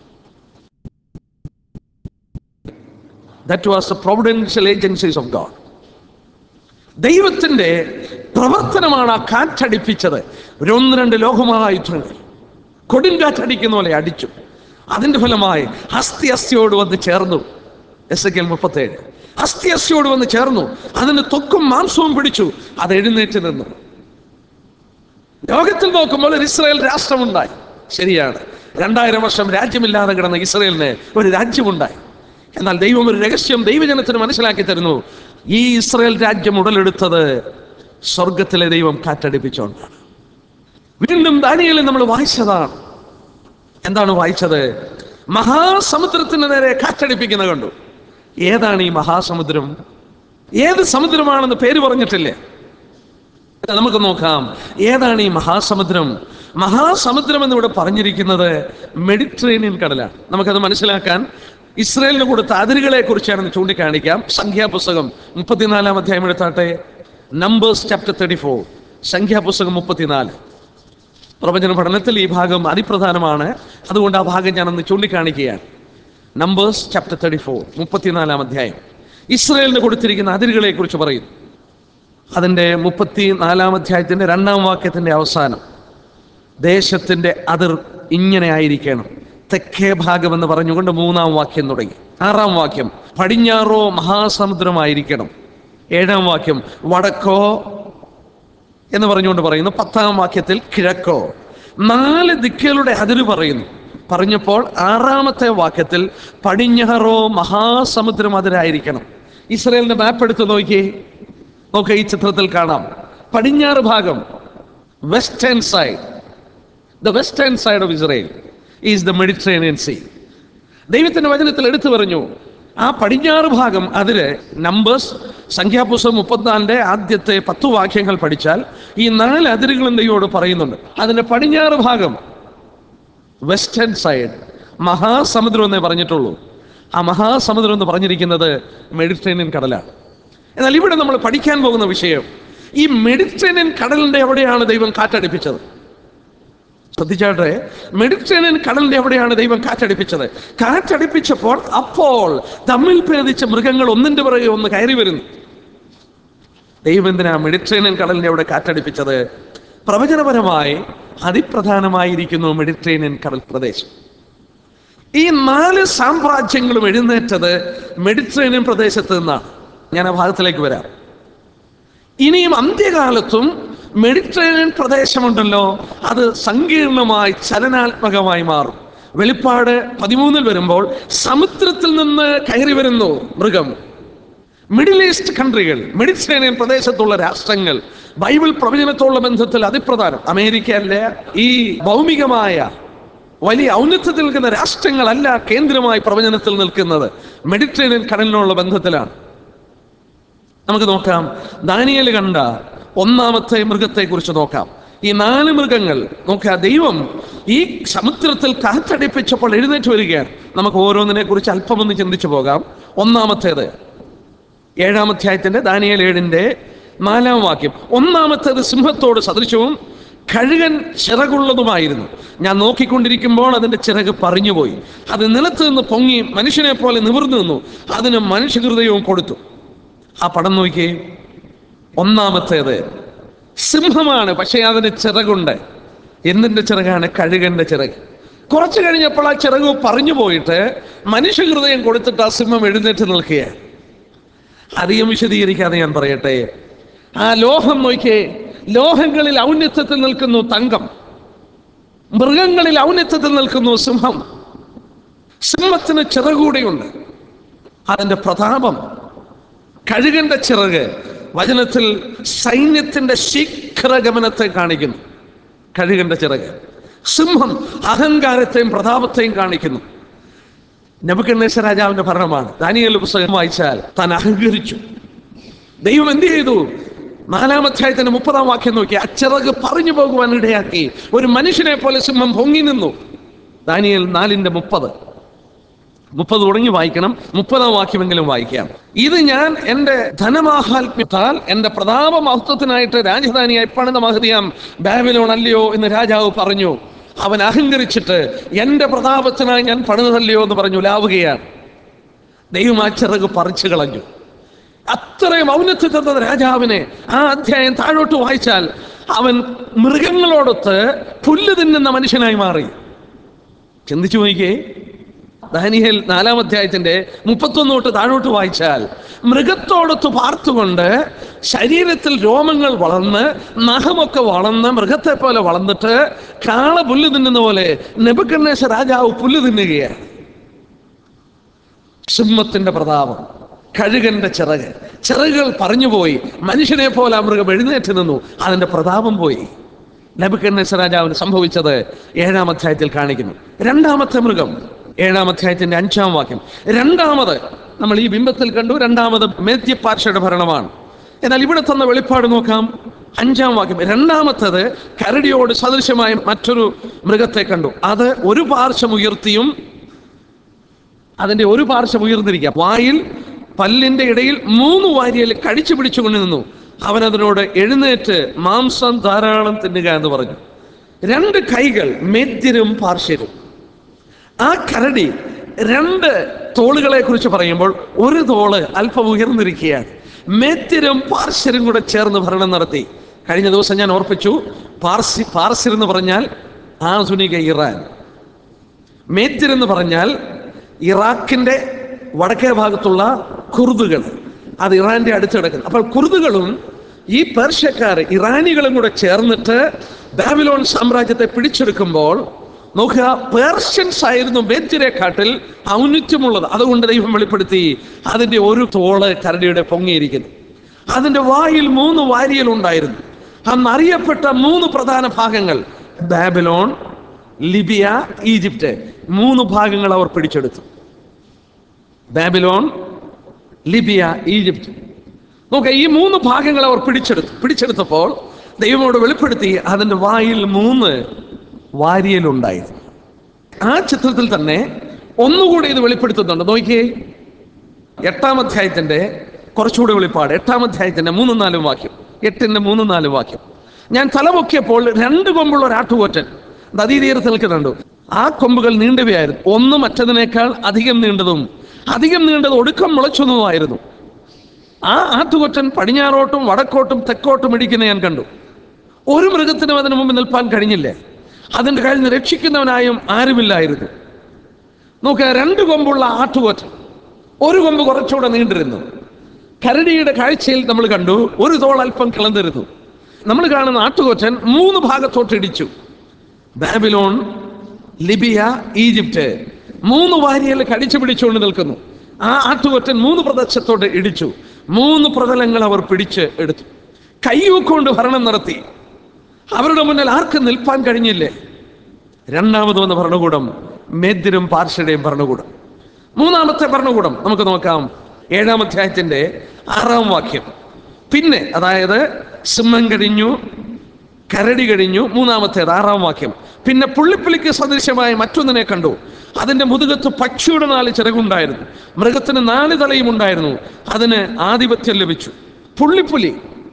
that was the providential agencies of God ദൈവത്തിന്റെ പ്രവർത്തനമാണ് ആ കാറ്റടിപ്പിച്ചത് ഒരു ഒന്ന് രണ്ട് ലോകമായുധങ്ങൾ കൊടുങ്കാറ്റടിക്കുന്ന പോലെ അടിച്ചു അതിന്റെ ഫലമായി അസ്ഥി അസ്ഥിയോട് വന്ന് ചേർന്നു എസ് എ മുപ്പത്തേഴ് അസ്ഥി അസ്ഥിയോട് വന്ന് ചേർന്നു അതിന് ത്വക്കും മാംസവും പിടിച്ചു അത് എഴുന്നേറ്റ് നിന്നു ലോകത്തിൽ നോക്കുമ്പോൾ ഒരു ഇസ്രായേൽ രാഷ്ട്രമുണ്ടായി ശരിയാണ് രണ്ടായിരം വർഷം രാജ്യമില്ലാതെ കിടന്ന ഇസ്രായേലിന് ഒരു രാജ്യമുണ്ടായി എന്നാൽ ദൈവം ഒരു രഹസ്യം ദൈവജനത്തിന് മനസ്സിലാക്കി തരുന്നു ഈ ഇസ്രായേൽ രാജ്യം ഉടലെടുത്തത് സ്വർഗത്തിലെ ദൈവം കാറ്റടിപ്പിച്ചോണ്ടാണ് വീണ്ടും ദാനിയലിൽ നമ്മൾ വായിച്ചതാണ് എന്താണ് വായിച്ചത് മഹാസമുദ്രത്തിന് നേരെ കാറ്റടിപ്പിക്കുന്ന കണ്ടു ഏതാണ് ഈ മഹാസമുദ്രം ഏത് സമുദ്രമാണെന്ന് പേര് പറഞ്ഞിട്ടില്ലേ നമുക്ക് നോക്കാം ഏതാണ് ഈ മഹാസമുദ്രം മഹാസമുദ്രം എന്നിവിടെ പറഞ്ഞിരിക്കുന്നത് മെഡിറ്ററേനിയൻ കടലാണ് നമുക്കത് മനസ്സിലാക്കാൻ ഇസ്രയേലിന് കൊടുത്ത അതിരുകളെ കുറിച്ചാണ് ചൂണ്ടിക്കാണിക്കാം സംഖ്യാപുസ്തകം മുപ്പത്തിനാലാം അധ്യായം എടുത്താട്ടെ നമ്പേഴ്സ് ചാപ്റ്റർ തേർട്ടി ഫോർ സംഖ്യാപുസ്തകം മുപ്പത്തിനാല് പ്രവചന പഠനത്തിൽ ഈ ഭാഗം അതിപ്രധാനമാണ് അതുകൊണ്ട് ആ ഭാഗം ഞാനൊന്ന് ചൂണ്ടിക്കാണിക്കുകയാണ് നമ്പേഴ്സ് ചാപ്റ്റർ തേർട്ടി ഫോർ മുപ്പത്തിനാലാം അധ്യായം ഇസ്രയേലിന് കൊടുത്തിരിക്കുന്ന അതിരുകളെ കുറിച്ച് പറയുന്നു അതിൻ്റെ മുപ്പത്തി നാലാം അധ്യായത്തിൻ്റെ രണ്ടാം വാക്യത്തിൻ്റെ അവസാനം ദേശത്തിൻ്റെ അതിർ ഇങ്ങനെ ആയിരിക്കണം തെക്കേ ഭാഗം എന്ന് പറഞ്ഞുകൊണ്ട് മൂന്നാം വാക്യം തുടങ്ങി ആറാം വാക്യം പടിഞ്ഞാറോ മഹാസമുദ്രമായിരിക്കണം ഏഴാം വാക്യം വടക്കോ എന്ന് പറഞ്ഞുകൊണ്ട് പറയുന്നു പത്താം വാക്യത്തിൽ കിഴക്കോ നാല് ദിക്കുകളുടെ അതിര് പറയുന്നു പറഞ്ഞപ്പോൾ ആറാമത്തെ വാക്യത്തിൽ പടിഞ്ഞാറോ മഹാസമുദ്രം അതിരായിരിക്കണം ഇസ്രയേലിന്റെ മാപ്പ് എടുത്ത് നോക്കി നോക്കുക ഈ ചിത്രത്തിൽ കാണാം പടിഞ്ഞാറ് ഭാഗം western side the western side of Israel is the Mediterranean sea ദൈവത്തിന്റെ വചനത്തിൽ എടുത്തു പറഞ്ഞു ആ പടിഞ്ഞാറ് ഭാഗം അതില് നമ്പേഴ്സ് സംഖ്യാപുസ്തകം മുപ്പത്തിനാലിന്റെ ആദ്യത്തെ പത്തു വാക്യങ്ങൾ പഠിച്ചാൽ ഈ നാല് അതിരുകളും ദൈവോട് പറയുന്നുണ്ട് അതിന്റെ പടിഞ്ഞാറ് ഭാഗം വെസ്റ്റേൺ സൈഡ് മഹാസമുദ്രം എന്നേ പറഞ്ഞിട്ടുള്ളൂ ആ മഹാസമുദ്രം എന്ന് പറഞ്ഞിരിക്കുന്നത് മെഡിറ്ററേനിയൻ കടലാണ് എന്നാൽ ഇവിടെ നമ്മൾ പഠിക്കാൻ പോകുന്ന വിഷയം ഈ മെഡിറ്ററേനിയൻ കടലിന്റെ എവിടെയാണ് ദൈവം കാറ്റടിപ്പിച്ചത് ശ്രദ്ധിച്ചാട്ടെ മെഡിറ്ററേനിയൻ കടലിന്റെ എവിടെയാണ് ദൈവം കാറ്റടിപ്പിച്ചത് കാറ്റടിപ്പിച്ചപ്പോൾ അപ്പോൾ തമ്മിൽ ഭേദിച്ച മൃഗങ്ങൾ ഒന്നിന്റെ പുറകെ ഒന്ന് കയറി വരുന്നു ദൈവം എന്തിനാ മെഡിറ്ററേനിയൻ കടലിന്റെ അവിടെ കാറ്റടിപ്പിച്ചത് പ്രവചനപരമായി അതിപ്രധാനമായിരിക്കുന്നു മെഡിറ്ററേനിയൻ കടൽ പ്രദേശം ഈ നാല് സാമ്രാജ്യങ്ങളും എഴുന്നേറ്റത് മെഡിറ്ററേനിയൻ പ്രദേശത്ത് നിന്നാണ് ഞാൻ ആ ഭാഗത്തിലേക്ക് വരാം ഇനിയും അന്ത്യകാലത്തും മെഡിറ്ററേനിയൻ പ്രദേശമുണ്ടല്ലോ അത് സങ്കീർണമായി ചലനാത്മകമായി മാറും വെളിപ്പാട് പതിമൂന്നിൽ വരുമ്പോൾ സമുദ്രത്തിൽ നിന്ന് കയറി വരുന്നു മൃഗം മിഡിൽ ഈസ്റ്റ് കൺട്രികൾ മെഡിറ്ററേനിയൻ പ്രദേശത്തുള്ള രാഷ്ട്രങ്ങൾ ബൈബിൾ പ്രവചനത്തോടുള്ള ബന്ധത്തിൽ അതിപ്രധാനം അമേരിക്കയിലെ ഈ ഭൗമികമായ വലിയ ഔന്നത്യത്തിൽ നിൽക്കുന്ന രാഷ്ട്രങ്ങളല്ല കേന്ദ്രമായി പ്രവചനത്തിൽ നിൽക്കുന്നത് മെഡിറ്ററേനിയൻ കടലിനുള്ള ബന്ധത്തിലാണ് നമുക്ക് നോക്കാം ദാനിയൽ കണ്ട ഒന്നാമത്തെ മൃഗത്തെ കുറിച്ച് നോക്കാം ഈ നാല് മൃഗങ്ങൾ നോക്കുക ദൈവം ഈ സമുദ്രത്തിൽ കാറ്റടിപ്പിച്ചപ്പോൾ എഴുന്നേറ്റ് വരികയാണ് നമുക്ക് ഓരോന്നിനെ കുറിച്ച് അല്പമൊന്ന് ചിന്തിച്ചു പോകാം ഒന്നാമത്തേത് ഏഴാം അധ്യായത്തിന്റെ ദാനിയൽ ഏഴിന്റെ നാലാം വാക്യം ഒന്നാമത്തേത് സിംഹത്തോട് സദൃശവും കഴുകൻ ചിറകുള്ളതുമായിരുന്നു ഞാൻ നോക്കിക്കൊണ്ടിരിക്കുമ്പോൾ അതിന്റെ ചിറക് പറഞ്ഞുപോയി അത് നിലത്ത് നിന്ന് പൊങ്ങി മനുഷ്യനെ പോലെ നിവർന്നു നിന്നു അതിന് മനുഷ്യഹൃദയവും കൊടുത്തു ആ പടം നോക്കിയേ ഒന്നാമത്തേത് സിംഹമാണ് പക്ഷേ അതിന് ചിറകുണ്ട് എന്തിന്റെ ചിറകാണ് കഴുകന്റെ ചിറക് കുറച്ചു കഴിഞ്ഞപ്പോൾ ആ ചിറക് പറഞ്ഞു പോയിട്ട് മനുഷ്യഹൃദയം കൊടുത്തിട്ട് ആ സിംഹം എഴുന്നേറ്റ് നിൽക്കുകയാണ് അധികം വിശദീകരിക്കാതെ ഞാൻ പറയട്ടെ ആ ലോഹം നോക്കിയേ ലോഹങ്ങളിൽ ഔന്നത്യത്തിൽ നിൽക്കുന്നു തങ്കം മൃഗങ്ങളിൽ ഔന്നത്യത്തിൽ നിൽക്കുന്നു സിംഹം സിംഹത്തിന് ചിറകൂടെയുണ്ട് അതിന്റെ പ്രതാപം കഴുകന്റെ ചിറക് വചനത്തിൽ സൈന്യത്തിന്റെ ശീഘ്രഗമനത്തെ കാണിക്കുന്നു കഴുകന്റെ ചിറക് സിംഹം അഹങ്കാരത്തെയും പ്രതാപത്തെയും കാണിക്കുന്നു നബുക്കണ്ണേശ്വര രാജാവിന്റെ ഭരണമാണ് ദാനിയൽ പുസ്തകം വായിച്ചാൽ താൻ അഹങ്കരിച്ചു ദൈവം എന്ത് ചെയ്തു നാലാം അധ്യായത്തിന്റെ മുപ്പതാം വാക്യം നോക്കി ആ ചിറക് പറഞ്ഞു പോകുവാൻ ഇടയാക്കി ഒരു മനുഷ്യനെ പോലെ സിംഹം പൊങ്ങി നിന്നു ദാനിയൽ നാലിന്റെ മുപ്പത് മുപ്പത് തുടങ്ങി വായിക്കണം മുപ്പതാം വാക്യമെങ്കിലും വായിക്കാം ഇത് ഞാൻ എൻ്റെ ധനമാഹാത്മ്യത്താൽ എൻ്റെ പ്രതാപ മഹത്വത്തിനായിട്ട് രാജധാനിയായി പണിത മഹതിയാം ബാബിലോൺ അല്ലയോ എന്ന് രാജാവ് പറഞ്ഞു അവൻ അഹങ്കരിച്ചിട്ട് എൻ്റെ പ്രതാപത്തിനായി ഞാൻ പണിതല്ലയോ എന്ന് പറഞ്ഞു ലാവുകയാണ് ദൈവം ആ ചിറക് പറിച്ചു കളഞ്ഞു അത്രയും ഔന്നത്യത്തിൽ തന്ന രാജാവിനെ ആ അധ്യായം താഴോട്ട് വായിച്ചാൽ അവൻ മൃഗങ്ങളോടൊത്ത് പുല്ല് തിന്നുന്ന മനുഷ്യനായി മാറി ചിന്തിച്ചു നോക്കിയേ ദാനിയേൽ നാലാം അധ്യായത്തിന്റെ മുപ്പത്തൊന്ന് തൊട്ട് താഴോട്ട് വായിച്ചാൽ മൃഗത്തോടൊത്ത് പാർത്തുകൊണ്ട് ശരീരത്തിൽ രോമങ്ങൾ വളർന്ന് നഖമൊക്കെ വളർന്ന് മൃഗത്തെ പോലെ വളർന്നിട്ട് കാള പുല്ല് തിന്നുന്ന പോലെ നെബുക്കണ്ണേശ രാജാവ് പുല്ല് തിന്നുകയാണ് സിംഹത്തിന്റെ പ്രതാപം കഴുകന്റെ ചിറക് ചിറകുകൾ പറഞ്ഞുപോയി മനുഷ്യനെ പോലെ ആ മൃഗം എഴുന്നേറ്റ് നിന്നു അതിന്റെ പ്രതാപം പോയി നബുക്കന്നേസർ രാജാവിന് സംഭവിച്ചത് ഏഴാം അധ്യായത്തിൽ കാണിക്കുന്നു രണ്ടാമത്തെ മൃഗം ഏഴാം അധ്യായത്തിന്റെ അഞ്ചാം വാക്യം രണ്ടാമത് നമ്മൾ ഈ ബിംബത്തിൽ കണ്ടു രണ്ടാമത് മേദ്യപ്പാർഷയുടെ ഭരണമാണ് എന്നാൽ ഇവിടെ തന്ന വെളിപ്പാട് നോക്കാം അഞ്ചാം വാക്യം രണ്ടാമത്തത് കരടിയോട് സദൃശമായ മറ്റൊരു മൃഗത്തെ കണ്ടു അത് ഒരു പാർശ്വം ഉയർത്തിയും അതിന്റെ ഒരു പാർശ്വം ഉയർന്നിരിക്കുക വായിൽ പല്ലിന്റെ ഇടയിൽ മൂന്ന് വാരിയൽ കടിച്ചു പിടിച്ചുകൊണ്ട് നിന്നു അവൻ അതിനോട് എഴുന്നേറ്റ് മാംസം ധാരാളം തിന്നുക എന്ന് പറഞ്ഞു രണ്ട് കൈകൾ മെദ്യരും പാർശ്വരും ആ കരടി രണ്ട് തോളുകളെ കുറിച്ച് പറയുമ്പോൾ ഒരു തോള് അല്പം ഉയർന്നിരിക്കുകയാണ് മെത്യരും പാർശ്വരും കൂടെ ചേർന്ന് ഭരണം നടത്തി കഴിഞ്ഞ ദിവസം ഞാൻ ഓർപ്പിച്ചു പാർസി പാർശ്യർ എന്ന് പറഞ്ഞാൽ ആധുനിക ഇറാൻ മേത്യർ എന്ന് പറഞ്ഞാൽ ഇറാഖിന്റെ വടക്കേ ഭാഗത്തുള്ള കുർദുകൾ അത് ഇറാന്റെ അടുത്ത് കിടക്കുന്നു അപ്പോൾ കുർദുകളും ഈ പേർഷ്യക്കാർ ഇറാനികളും കൂടെ ചേർന്നിട്ട് ബാബിലോൺ സാമ്രാജ്യത്തെ പിടിച്ചെടുക്കുമ്പോൾ നോക്കുക പേർഷ്യൻസ് ആയിരുന്നു മേത്യരെക്കാട്ടിൽ ഔന്നിത്യമുള്ളത് അതുകൊണ്ട് ദൈവം വെളിപ്പെടുത്തി അതിന്റെ ഒരു തോള് കരടിയുടെ പൊങ്ങിയിരിക്കുന്നു അതിന്റെ വായിൽ മൂന്ന് വാരിയൽ ഉണ്ടായിരുന്നു അന്ന് അറിയപ്പെട്ട മൂന്ന് പ്രധാന ഭാഗങ്ങൾ ബാബിലോൺ ലിബിയ ഈജിപ്റ്റ് മൂന്ന് ഭാഗങ്ങൾ അവർ പിടിച്ചെടുത്തു ബാബിലോൺ ലിബിയ ഈജിപ്റ്റ് നോക്ക ഈ മൂന്ന് ഭാഗങ്ങൾ അവർ പിടിച്ചെടുത്തു പിടിച്ചെടുത്തപ്പോൾ ദൈവമോട് വെളിപ്പെടുത്തി അതിന്റെ വായിൽ മൂന്ന് വാരിയലുണ്ടായിരുന്നു ആ ചിത്രത്തിൽ തന്നെ ഒന്നുകൂടി ഇത് വെളിപ്പെടുത്തുന്നുണ്ട് നോക്കിയേ എട്ടാം അധ്യായത്തിന്റെ കുറച്ചുകൂടി വെളിപ്പാട് എട്ടാം അധ്യായത്തിന്റെ മൂന്നും നാലും വാക്യം എട്ടിന്റെ മൂന്നും നാലും വാക്യം ഞാൻ തലപൊക്കിയപ്പോൾ രണ്ട് കൊമ്പുള്ള ഒരു ആട്ടുകൊറ്റൻ നദീതീരത്ത് നിൽക്കുന്നുണ്ട് ആ കൊമ്പുകൾ നീണ്ടവയായിരുന്നു ഒന്ന് മറ്റതിനേക്കാൾ അധികം നീണ്ടതും അധികം നീണ്ടത് ഒടുക്കം മുളച്ചൊന്നുമായിരുന്നു ആ ആട്ടുകൊറ്റൻ പടിഞ്ഞാറോട്ടും വടക്കോട്ടും തെക്കോട്ടും ഇടിക്കുന്ന ഞാൻ കണ്ടു ഒരു മൃഗത്തിനും അതിനു മുമ്പ് നിൽപ്പാൻ കഴിഞ്ഞില്ലേ അതിന്റെ കഴിഞ്ഞ് രക്ഷിക്കുന്നവനായും ആരുമില്ലായിരുന്നു നോക്കുക രണ്ട് കൊമ്പുള്ള ആട്ടുകൊറ്റൻ ഒരു കൊമ്പ് കുറച്ചുകൂടെ നീണ്ടിരുന്നു കരടിയുടെ കാഴ്ചയിൽ നമ്മൾ കണ്ടു ഒരു തോൾ അല്പം കിളന്നിരുന്നു നമ്മൾ കാണുന്ന ആട്ടുകൊറ്റൻ മൂന്ന് ഭാഗത്തോട്ട് ഇടിച്ചു ബാബിലോൺ ലിബിയ ഈജിപ്റ്റ് മൂന്ന് വാരിയൽ കടിച്ചു പിടിച്ചുകൊണ്ട് നിൽക്കുന്നു ആ ആട്ടുകൊറ്റൻ മൂന്ന് പ്രദേശത്തോട്ട് ഇടിച്ചു മൂന്ന് പ്രതലങ്ങൾ അവർ പിടിച്ച് എടുത്തു കൈയൂക്കൊണ്ട് ഭരണം നടത്തി അവരുടെ മുന്നിൽ ആർക്കും നിൽപ്പാൻ കഴിഞ്ഞില്ലേ രണ്ടാമത് വന്ന ഭരണകൂടം മേദ്യരും പാർശ്വയുടെയും ഭരണകൂടം മൂന്നാമത്തെ ഭരണകൂടം നമുക്ക് നോക്കാം ഏഴാം അധ്യായത്തിന്റെ ആറാം വാക്യം പിന്നെ അതായത് സിംഹം കഴിഞ്ഞു കരടി കഴിഞ്ഞു മൂന്നാമത്തേത് ആറാം വാക്യം പിന്നെ പുള്ളിപ്പുലിക്ക് സദൃശമായ മറ്റൊന്നിനെ കണ്ടു അതിന്റെ മുതുകത്ത് പക്ഷിയുടെ നാല് ചിറകുണ്ടായിരുന്നു മൃഗത്തിന് നാല് തലയും ഉണ്ടായിരുന്നു അതിന് ആധിപത്യം ലഭിച്ചു പുള്ളിപ്പുലി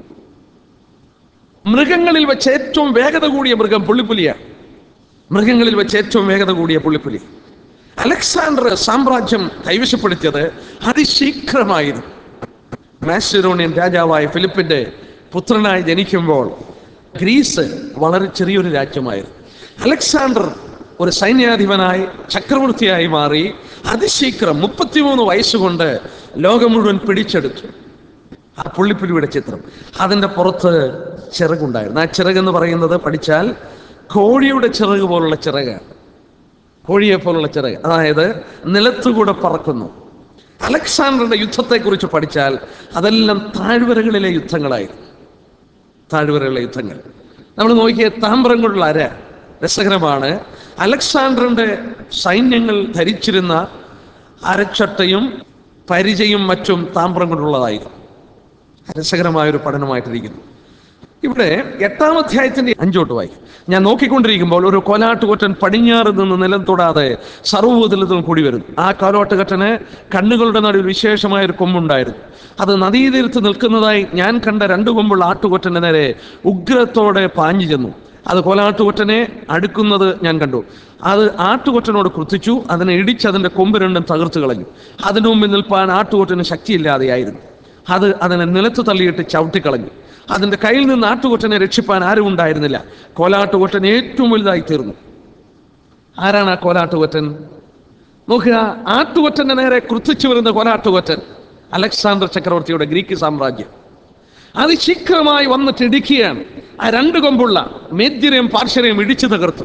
മൃഗങ്ങളിൽ വെച്ച് ഏറ്റവും വേഗത കൂടിയ മൃഗം പുള്ളിപ്പുലിയാണ് മൃഗങ്ങളിൽ വെച്ച് ഏറ്റവും വേഗത കൂടിയ പുള്ളിപ്പുലി അലക്സാണ്ടർ സാമ്രാജ്യം കൈവശപ്പെടുത്തിയത് അതിശീഘ്രമായിരുന്നു മാസിഡോണിയൻ രാജാവായ ഫിലിപ്പിന്റെ പുത്രനായി ജനിക്കുമ്പോൾ ഗ്രീസ് വളരെ ചെറിയൊരു രാജ്യമായിരുന്നു അലക്സാണ്ടർ ഒരു സൈന്യാധിപനായി ചക്രവർത്തിയായി മാറി അതിശീഘ്രം മുപ്പത്തിമൂന്ന് വയസ്സുകൊണ്ട് ലോകം മുഴുവൻ പിടിച്ചെടുത്തു ആ പുള്ളിപ്പുലിയുടെ ചിത്രം അതിൻ്റെ പുറത്ത് ചിറകുണ്ടായിരുന്നു ആ ചിറകെന്ന് പറയുന്നത് പഠിച്ചാൽ കോഴിയുടെ ചിറക് പോലുള്ള ചിറകാണ് കോഴിയെ പോലുള്ള ചിറക് അതായത് നിലത്തുകൂടെ പറക്കുന്നു അലക്സാണ്ടറുടെ യുദ്ധത്തെക്കുറിച്ച് പഠിച്ചാൽ അതെല്ലാം താഴ്വരകളിലെ യുദ്ധങ്ങളായിരുന്നു താഴ്വരകളിലെ യുദ്ധങ്ങൾ നമ്മൾ നോക്കിയ താമ്രം കൊണ്ടുള്ള അര രസകരമാണ് അലക്സാണ്ടറിന്റെ സൈന്യങ്ങൾ ധരിച്ചിരുന്ന അരച്ചട്ടയും പരിചയും മറ്റും താമ്രം കൊണ്ടുള്ളതായിരുന്നു രസകരമായ ഒരു പഠനമായിട്ടിരിക്കുന്നു ഇവിടെ എട്ടാം അധ്യായത്തിന്റെ അഞ്ചോട്ട് വായി ഞാൻ നോക്കിക്കൊണ്ടിരിക്കുമ്പോൾ ഒരു കോലാട്ടുകൊറ്റൻ പടിഞ്ഞാറ് നിന്ന് നിലം തൊടാതെ സർവ്വതിലും കൂടി വരുന്നു ആ കോലാട്ടുകൊറ്റന് കണ്ണുകളുടെ നടുവിൽ വിശേഷമായ ഒരു കൊമ്പുണ്ടായിരുന്നു അത് നദീതീരത്ത് നിൽക്കുന്നതായി ഞാൻ കണ്ട രണ്ട് കൊമ്പുള്ള ആട്ടുകൊറ്റന്റെ നേരെ ഉഗ്രത്തോടെ പാഞ്ഞു ചെന്നു അത് കോലാട്ടുകൊറ്റനെ അടുക്കുന്നത് ഞാൻ കണ്ടു അത് ആട്ടുകൊറ്റനോട് കൃത്തിച്ചു അതിനെ ഇടിച്ച് അതിന്റെ കൊമ്പ് രണ്ടും തകർത്തു കളഞ്ഞു അതിനു മുമ്പിൽ നിൽപ്പാൻ ആട്ടുകൊറ്റന് ശക്തിയില്ലാതെയായിരുന്നു അത് അതിനെ നിലത്ത് തള്ളിയിട്ട് ചവിട്ടിക്കളഞ്ഞു അതിന്റെ കയ്യിൽ നിന്ന് ആട്ടുകൊറ്റനെ രക്ഷിപ്പാൻ ആരും ഉണ്ടായിരുന്നില്ല കോലാട്ടുകൊറ്റൻ ഏറ്റവും വലുതായി തീർന്നു ആരാണ് ആ കോലാട്ടുകൊറ്റൻ നോക്കുക ആട്ടുകൊറ്റന്റെ നേരെ കൃത്തിച്ചു വരുന്ന കോലാട്ടുകൊറ്റൻ അലക്സാണ്ടർ ചക്രവർത്തിയുടെ ഗ്രീക്ക് സാമ്രാജ്യം അത് ശീഘ്രമായി വന്നിട്ട് ഇടിക്കുകയാണ് ആ രണ്ട് കൊമ്പുള്ള മേദ്യരെയും പാർശ്വരെയും ഇടിച്ചു തകർത്തു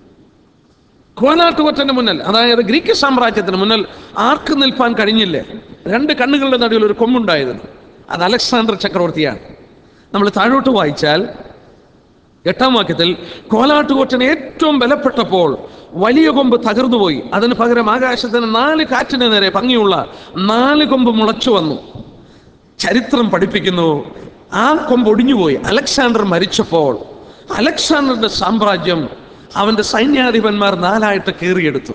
കോലാട്ടുകൊറ്റന്റെ മുന്നിൽ അതായത് ഗ്രീക്ക് സാമ്രാജ്യത്തിന് മുന്നിൽ ആർക്കും നിൽപ്പാൻ കഴിഞ്ഞില്ലേ രണ്ട് കണ്ണുകളുടെ നടുവിൽ ഒരു കൊമ്പുണ്ടായിരുന്നു അത് അലക്സാണ്ടർ ചക്രവർത്തിയാണ് നമ്മൾ താഴോട്ട് വായിച്ചാൽ എട്ടാം വാക്യത്തിൽ കോലാട്ടുകൊറ്റൻ ഏറ്റവും ബലപ്പെട്ടപ്പോൾ വലിയ കൊമ്പ് തകർന്നുപോയി അതിന് പകരം ആകാശത്തിന് നാല് കാറ്റിന് നേരെ ഭംഗിയുള്ള നാല് കൊമ്പ് മുളച്ചു വന്നു ചരിത്രം പഠിപ്പിക്കുന്നു ആ കൊമ്പ് ഒടിഞ്ഞുപോയി അലക്സാണ്ടർ മരിച്ചപ്പോൾ അലക്സാണ്ടറിന്റെ സാമ്രാജ്യം അവന്റെ സൈന്യാധിപന്മാർ നാലായിട്ട് കീറിയെടുത്തു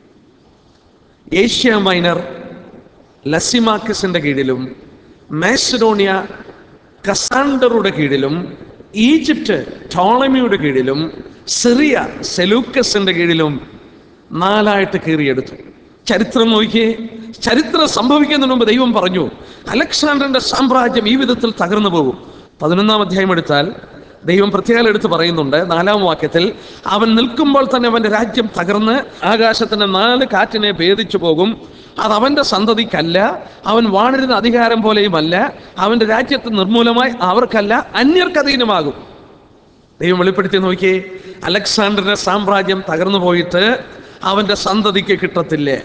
ഏഷ്യ മൈനർ ലസിമാക്കസിന്റെ കീഴിലും മാസിഡോണിയ കസാണ്ടറുടെ കീഴിലും ഈജിപ്റ്റ് ടോളമിയുടെ കീഴിലും സിറിയ സെലൂക്കസിന്റെ കീഴിലും നാലായിട്ട് കീറിയെടുത്തു ചരിത്രം നോക്കിയേ ചരിത്രം സംഭവിക്കുന്നതിന് മുമ്പ് ദൈവം പറഞ്ഞു അലക്സാണ്ടറിന്റെ സാമ്രാജ്യം ഈ വിധത്തിൽ തകർന്നു പോകും പതിനൊന്നാം അധ്യായം എടുത്താൽ ദൈവം പ്രത്യേകം എടുത്ത് പറയുന്നുണ്ട് നാലാം വാക്യത്തിൽ അവൻ നിൽക്കുമ്പോൾ തന്നെ അവന്റെ രാജ്യം തകർന്ന് ആകാശത്തിന്റെ നാല് കാറ്റിനെ ഭേദിച്ചു പോകും അത് അവന്റെ സന്തതിക്കല്ല അവൻ വാണിരുന്ന അധികാരം പോലെയുമല്ല അവന്റെ രാജ്യത്ത് നിർമൂലമായി അവർക്കല്ല അന്യർക്ക് അധീനമാകും ദൈവം വെളിപ്പെടുത്തി നോക്കിയേ അലക്സാണ്ടറിന്റെ സാമ്രാജ്യം തകർന്നു പോയിട്ട് അവന്റെ സന്തതിക്ക് കിട്ടത്തില്ലേ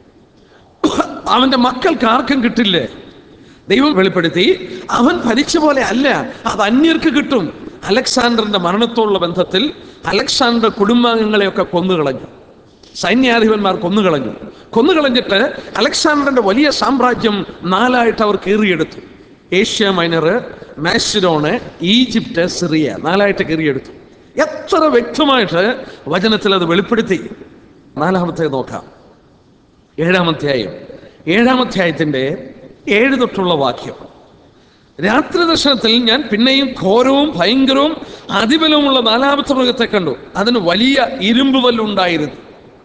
അവന്റെ മക്കൾക്ക് ആർക്കും കിട്ടില്ലേ ദൈവം വെളിപ്പെടുത്തി അവൻ ഭരിച്ച പോലെ അല്ല അത് അന്യർക്ക് കിട്ടും അലക്സാണ്ടറിന്റെ മരണത്തോടുള്ള ബന്ധത്തിൽ അലക്സാണ്ടർ കുടുംബാംഗങ്ങളെയൊക്കെ കൊന്നുകളഞ്ഞു സൈന്യാധിപന്മാർ കൊന്നുകളഞ്ഞു കൊന്നുകളഞ്ഞിട്ട് അലക്സാണ്ടറിന്റെ വലിയ സാമ്രാജ്യം നാലായിട്ട് അവർ കീറിയെടുത്തു Asia Minor Macedon Egypt Syria നാലായിട്ട് കീറിയെടുത്തു എത്ര വ്യക്തമായിട്ട് വചനത്തിൽ അത് വെളിപ്പെടുത്തി നാലാമത്തെ നോക്കാം ഏഴാമധ്യായം ഏഴാമധ്യായത്തിന്റെ ഏഴ് തൊട്ടുള്ള വാക്യം രാത്രി ദർശനത്തിൽ ഞാൻ പിന്നെയും ഘോരവും ഭയങ്കരവും അതിബലവുമുള്ള നാലാമത്തെ മൃഗത്തെ കണ്ടു അതിന് വലിയ ഇരുമ്പ് പല്ലുണ്ടായിരുന്നു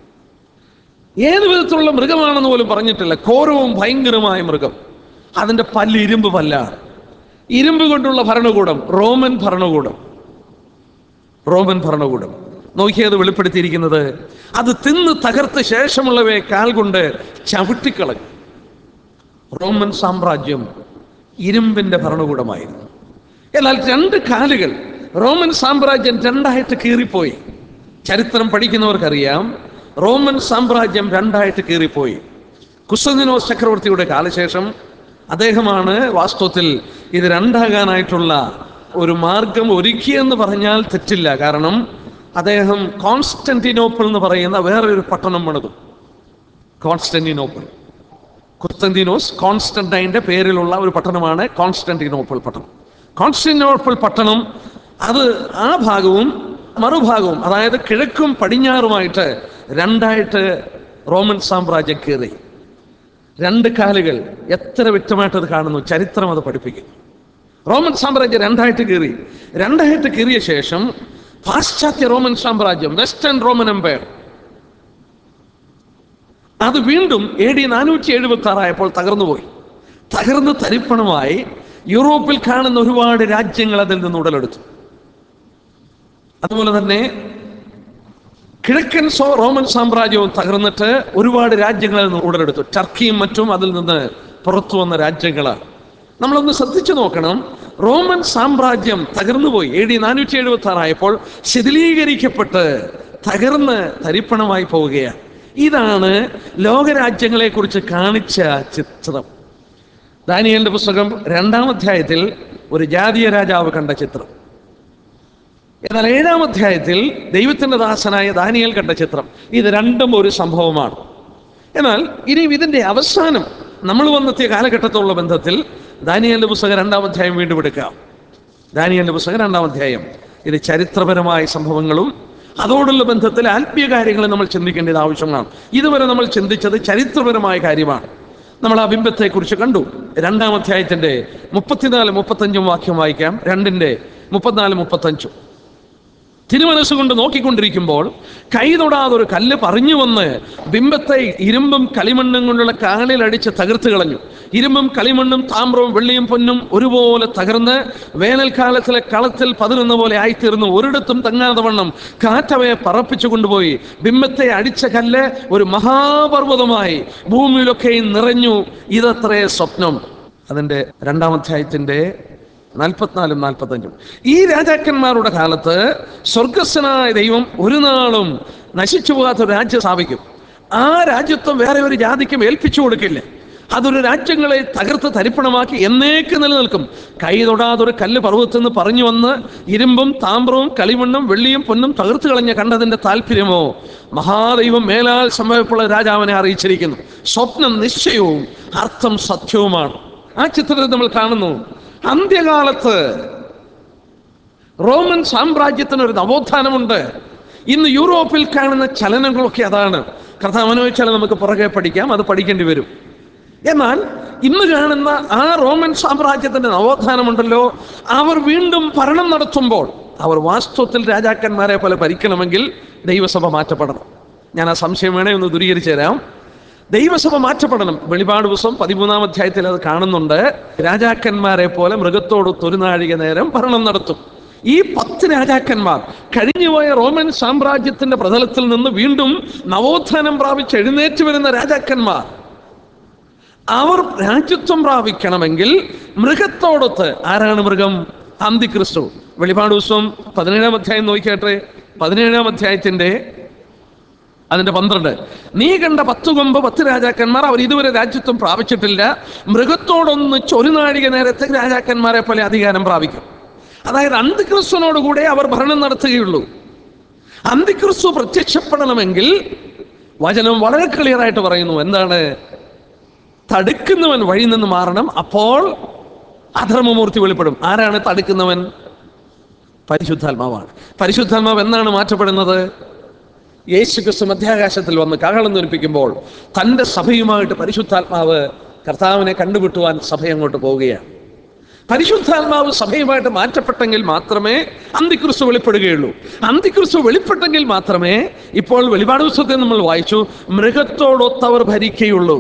ഏത് വിധത്തിലുള്ള മൃഗമാണെന്ന് പോലും പറഞ്ഞിട്ടില്ല ഘോരവും ഭയങ്കരമായ മൃഗം അതിന്റെ പല്ല് ഇരുമ്പ് പല്ലാണ് ഇരുമ്പ് കൊണ്ടുള്ള ഭരണകൂടം റോമൻ ഭരണകൂടം റോമൻ ഭരണകൂടം നോക്കിയത് വെളിപ്പെടുത്തിയിരിക്കുന്നത് അത് തിന്ന് തകർത്ത ശേഷമുള്ളവയെ കാൽ കൊണ്ട് ചവിട്ടിക്കളഞ്ഞു റോമൻ സാമ്രാജ്യം ഇരുമ്പിന്റെ ഭരണകൂടമായിരുന്നു എന്നാൽ രണ്ട് കാലുകൾ റോമൻ സാമ്രാജ്യം രണ്ടായിട്ട് കീറിപ്പോയി ചരിത്രം പഠിക്കുന്നവർക്കറിയാം റോമൻ സാമ്രാജ്യം രണ്ടായിട്ട് കീറിപ്പോയി കുസ്തദിനോസ് ചക്രവർത്തിയുടെ കാലശേഷം അദ്ദേഹമാണ് വാസ്തവത്തിൽ ഇത് രണ്ടാകാനായിട്ടുള്ള ഒരു മാർഗം ഒരുക്കിയെന്ന് പറഞ്ഞാൽ തെറ്റില്ല കാരണം അദ്ദേഹം കോൺസ്റ്റന്റിനോപ്പിൾ എന്ന് പറയുന്ന വേറൊരു പട്ടണം പണിതു കോൺസ്റ്റന്റിനോപ്പിൾ കുസ്തന്തിനോസ് കോൺസ്റ്റന്റൈൻ്റെ പേരിലുള്ള ഒരു പട്ടണമാണ് കോൺസ്റ്റന്റിനോപ്പിൾ പട്ടണം കോൺസ്റ്റന്റിനോപ്പിൾ പട്ടണം അത് ആ ഭാഗവും മറുഭാഗവും അതായത് കിഴക്കും പടിഞ്ഞാറുമായിട്ട് രണ്ടായിട്ട് റോമൻ സാമ്രാജ്യം കീറി രണ്ട് കാലുകൾ എത്ര വ്യക്തമായിട്ട് അത് കാണുന്നു ചരിത്രം അത് പഠിപ്പിക്കുന്നു റോമൻ സാമ്രാജ്യം രണ്ടായിട്ട് കീറി രണ്ടായിട്ട് കീറിയ ശേഷം പാശ്ചാത്യ റോമൻ സാമ്രാജ്യം വെസ്റ്റേൺ റോമൻ എംപയർ അത് വീണ്ടും എ ഡി നാനൂറ്റി എഴുപത്തി ആറായപ്പോൾ തകർന്നുപോയി തകർന്ന് തരിപ്പണമായി യൂറോപ്പിൽ കാണുന്ന ഒരുപാട് രാജ്യങ്ങൾ അതിൽ നിന്ന് ഉടലെടുത്തു അതുപോലെ തന്നെ കിഴക്കൻ സോ റോമൻ സാമ്രാജ്യവും തകർന്നിട്ട് ഒരുപാട് രാജ്യങ്ങളിൽ നിന്ന് ഉടലെടുത്തു ടർക്കിയും മറ്റും അതിൽ നിന്ന് പുറത്തു വന്ന രാജ്യങ്ങളാണ് നമ്മളൊന്ന് ശ്രദ്ധിച്ചു നോക്കണം റോമൻ സാമ്രാജ്യം തകർന്നുപോയി എ ഡി നാനൂറ്റി എഴുപത്തി ആറായപ്പോൾ ശിഥിലീകരിക്കപ്പെട്ട് തകർന്ന് തരിപ്പണമായി പോവുകയാണ് ഇതാണ് ലോകരാജ്യങ്ങളെ കുറിച്ച് കാണിച്ച ചിത്രം ദാനിയലിന്റെ പുസ്തകം രണ്ടാം അധ്യായത്തിൽ ഒരു ജാതീയ രാജാവ് കണ്ട ചിത്രം എന്നാൽ ഏഴാം അധ്യായത്തിൽ ദൈവത്തിന്റെ ദാസനായ ദാനിയൽ കണ്ട ചിത്രം ഇത് രണ്ടും ഒരു സംഭവമാണ് എന്നാൽ ഇനി ഇതിന്റെ അവസാനം നമ്മൾ വന്നെത്തിയ കാലഘട്ടത്തോടുള്ള ബന്ധത്തിൽ ദാനിയലിന്റെ പുസ്തകം രണ്ടാം അധ്യായം വീണ്ടും എടുക്കാം ദാനിയലിന്റെ പുസ്തകം രണ്ടാം അധ്യായം ഇത് ചരിത്രപരമായ സംഭവങ്ങളും അതോടുള്ള ബന്ധത്തിൽ ആത്മീയ കാര്യങ്ങൾ നമ്മൾ ചിന്തിക്കേണ്ടത് ആവശ്യമാണ് ഇതുവരെ നമ്മൾ ചിന്തിച്ചത് ചരിത്രപരമായ കാര്യമാണ് നമ്മൾ ആ ബിംബത്തെക്കുറിച്ച് കണ്ടു രണ്ടാം അധ്യായത്തിന്റെ മുപ്പത്തിനാല് മുപ്പത്തഞ്ചും വാക്യം വായിക്കാം രണ്ടിന്റെ മുപ്പത്തിനാല് മുപ്പത്തഞ്ചും തിരുമനസ്സുകൊണ്ട് നോക്കിക്കൊണ്ടിരിക്കുമ്പോൾ കൈ തൊടാതെ ഒരു കല്ല് പറഞ്ഞു വന്ന് ബിംബത്തെ ഇരുമ്പും കളിമണ്ണും കൊണ്ടുള്ള കാലിൽ അടിച്ച് തകർത്ത് കളഞ്ഞു ഇരുമ്പും കളിമണ്ണും താമ്രവും വെള്ളിയും പൊന്നും ഒരുപോലെ തകർന്ന് വേനൽക്കാലത്തിലെ കളത്തിൽ പതിനൊന്ന് പോലെ ആയിത്തീർന്നു ഒരിടത്തും തങ്ങാതെ വണ്ണം കാറ്റവയെ പറപ്പിച്ചു കൊണ്ടുപോയി ബിംബത്തെ അടിച്ച കല്ല് ഒരു മഹാപർവ്വതമായി ഭൂമിയിലൊക്കെയും നിറഞ്ഞു ഇതത്രേ സ്വപ്നം അതിൻ്റെ രണ്ടാം അധ്യായത്തിൻ്റെ നാൽപ്പത്തിനാലും നാൽപ്പത്തഞ്ചും ഈ രാജാക്കന്മാരുടെ കാലത്ത് സ്വർഗസ്വനായ ദൈവം ഒരു നാളും നശിച്ചു പോകാത്ത ഒരു രാജ്യം സ്ഥാപിക്കും ആ രാജ്യത്വം വേറെ ഒരു ജാതിക്കും ഏൽപ്പിച്ചു കൊടുക്കില്ല അതൊരു രാജ്യങ്ങളെ തകർത്ത് തരിപ്പണമാക്കി എന്നേക്ക് നിലനിൽക്കും കൈ തൊടാതൊരു കല്ല് പർവ്വത്തെന്ന് പറഞ്ഞു വന്ന് ഇരുമ്പും താമ്രവും കളിമണ്ണും വെള്ളിയും പൊന്നും തകർത്ത് കളഞ്ഞ കണ്ടതിന്റെ താല്പര്യമോ മഹാദൈവം മേലാൽ സംഭവപ്പോൾ രാജാവിനെ അറിയിച്ചിരിക്കുന്നു സ്വപ്നം നിശ്ചയവും അർത്ഥം സത്യവുമാണ് ആ ചിത്രത്തിൽ നമ്മൾ കാണുന്നു അന്ത്യകാലത്ത് റോമൻ സാമ്രാജ്യത്തിന് ഒരു നവോത്ഥാനമുണ്ട് ഇന്ന് യൂറോപ്പിൽ കാണുന്ന ചലനങ്ങളൊക്കെ അതാണ് കർത്താവ് അനുഭവിച്ചാൽ നമുക്ക് പുറകെ പഠിക്കാം അത് പഠിക്കേണ്ടി വരും എന്നാൽ ഇന്ന് കാണുന്ന ആ റോമൻ സാമ്രാജ്യത്തിന്റെ നവോത്ഥാനമുണ്ടല്ലോ അവർ വീണ്ടും ഭരണം നടത്തുമ്പോൾ അവർ വാസ്തവത്തിൽ രാജാക്കന്മാരെ പോലെ ഭരിക്കണമെങ്കിൽ ദൈവസഭ മാറ്റപ്പെടണം ഞാൻ ആ സംശയം വേണേ ഒന്ന് ദൂരീകരിച്ചു തരാം ദൈവസഭ മാറ്റപ്പെടണം വെളിപാട് ദിവസം പതിമൂന്നാം അധ്യായത്തിൽ അത് കാണുന്നുണ്ട് രാജാക്കന്മാരെ പോലെ മൃഗത്തോട് ഒരു നാഴിക നേരം ഭരണം നടത്തും ഈ പത്ത് രാജാക്കന്മാർ കഴിഞ്ഞുപോയ റോമൻ സാമ്രാജ്യത്തിന്റെ പ്രതലത്തിൽ നിന്ന് വീണ്ടും നവോത്ഥാനം പ്രാപിച്ച് എഴുന്നേറ്റ് വരുന്ന രാജാക്കന്മാർ അവർ രാജ്യത്വം പ്രാപിക്കണമെങ്കിൽ മൃഗത്തോടൊത്ത് ആരാണ് മൃഗം അന്തിക്രിസ്തു വെളിപാട് ദിവസം പതിനേഴാം അധ്യായം നോക്കിയാട്ടെ പതിനേഴാം അധ്യായത്തിന്റെ അതിന്റെ പന്ത്രണ്ട് നീ കണ്ട പത്തു കൊമ്പ് പത്ത് രാജാക്കന്മാർ അവർ ഇതുവരെ രാജ്യത്വം പ്രാപിച്ചിട്ടില്ല മൃഗത്തോടൊന്ന് ഒരു നാഴിക നേരത്തെ രാജാക്കന്മാരെ പോലെ അധികാരം പ്രാപിക്കും അതായത് അന്തിക്രിസ്തുവിനോട് കൂടെ അവർ ഭരണം നടത്തുകയുള്ളൂ അന്തിക്രിസ്തു പ്രത്യക്ഷപ്പെടണമെങ്കിൽ വചനം വളരെ ക്ലിയർ ആയിട്ട് പറയുന്നു എന്താണ് തടുക്കുന്നവൻ വഴി നിന്ന് മാറണം അപ്പോൾ അധർമ്മമൂർത്തി വെളിപ്പെടും ആരാണ് തടുക്കുന്നവൻ പരിശുദ്ധാത്മാവാണ് പരിശുദ്ധാത്മാവ് എന്നാണ് മാറ്റപ്പെടുന്നത് യേശു ക്രിസ്തു മധ്യാകാശത്തിൽ വന്ന് കാഹളം ധരിപ്പിക്കുമ്പോൾ തൻ്റെ സഭയുമായിട്ട് പരിശുദ്ധാത്മാവ് കർത്താവിനെ കണ്ടുപിട്ടുവാൻ സഭ അങ്ങോട്ട് പോവുകയാണ് പരിശുദ്ധാത്മാവ് സഭയുമായിട്ട് മാറ്റപ്പെട്ടെങ്കിൽ മാത്രമേ അന്തിക്രിസ്തു വെളിപ്പെടുകയുള്ളൂ അന്തിക്രിസ്തു വെളിപ്പെട്ടെങ്കിൽ മാത്രമേ ഇപ്പോൾ വെളിപാട് പുസ്തകത്തിൽ നമ്മൾ വായിച്ചു മൃഗത്തോടൊത്തവർ ഭരിക്കുകയുള്ളൂ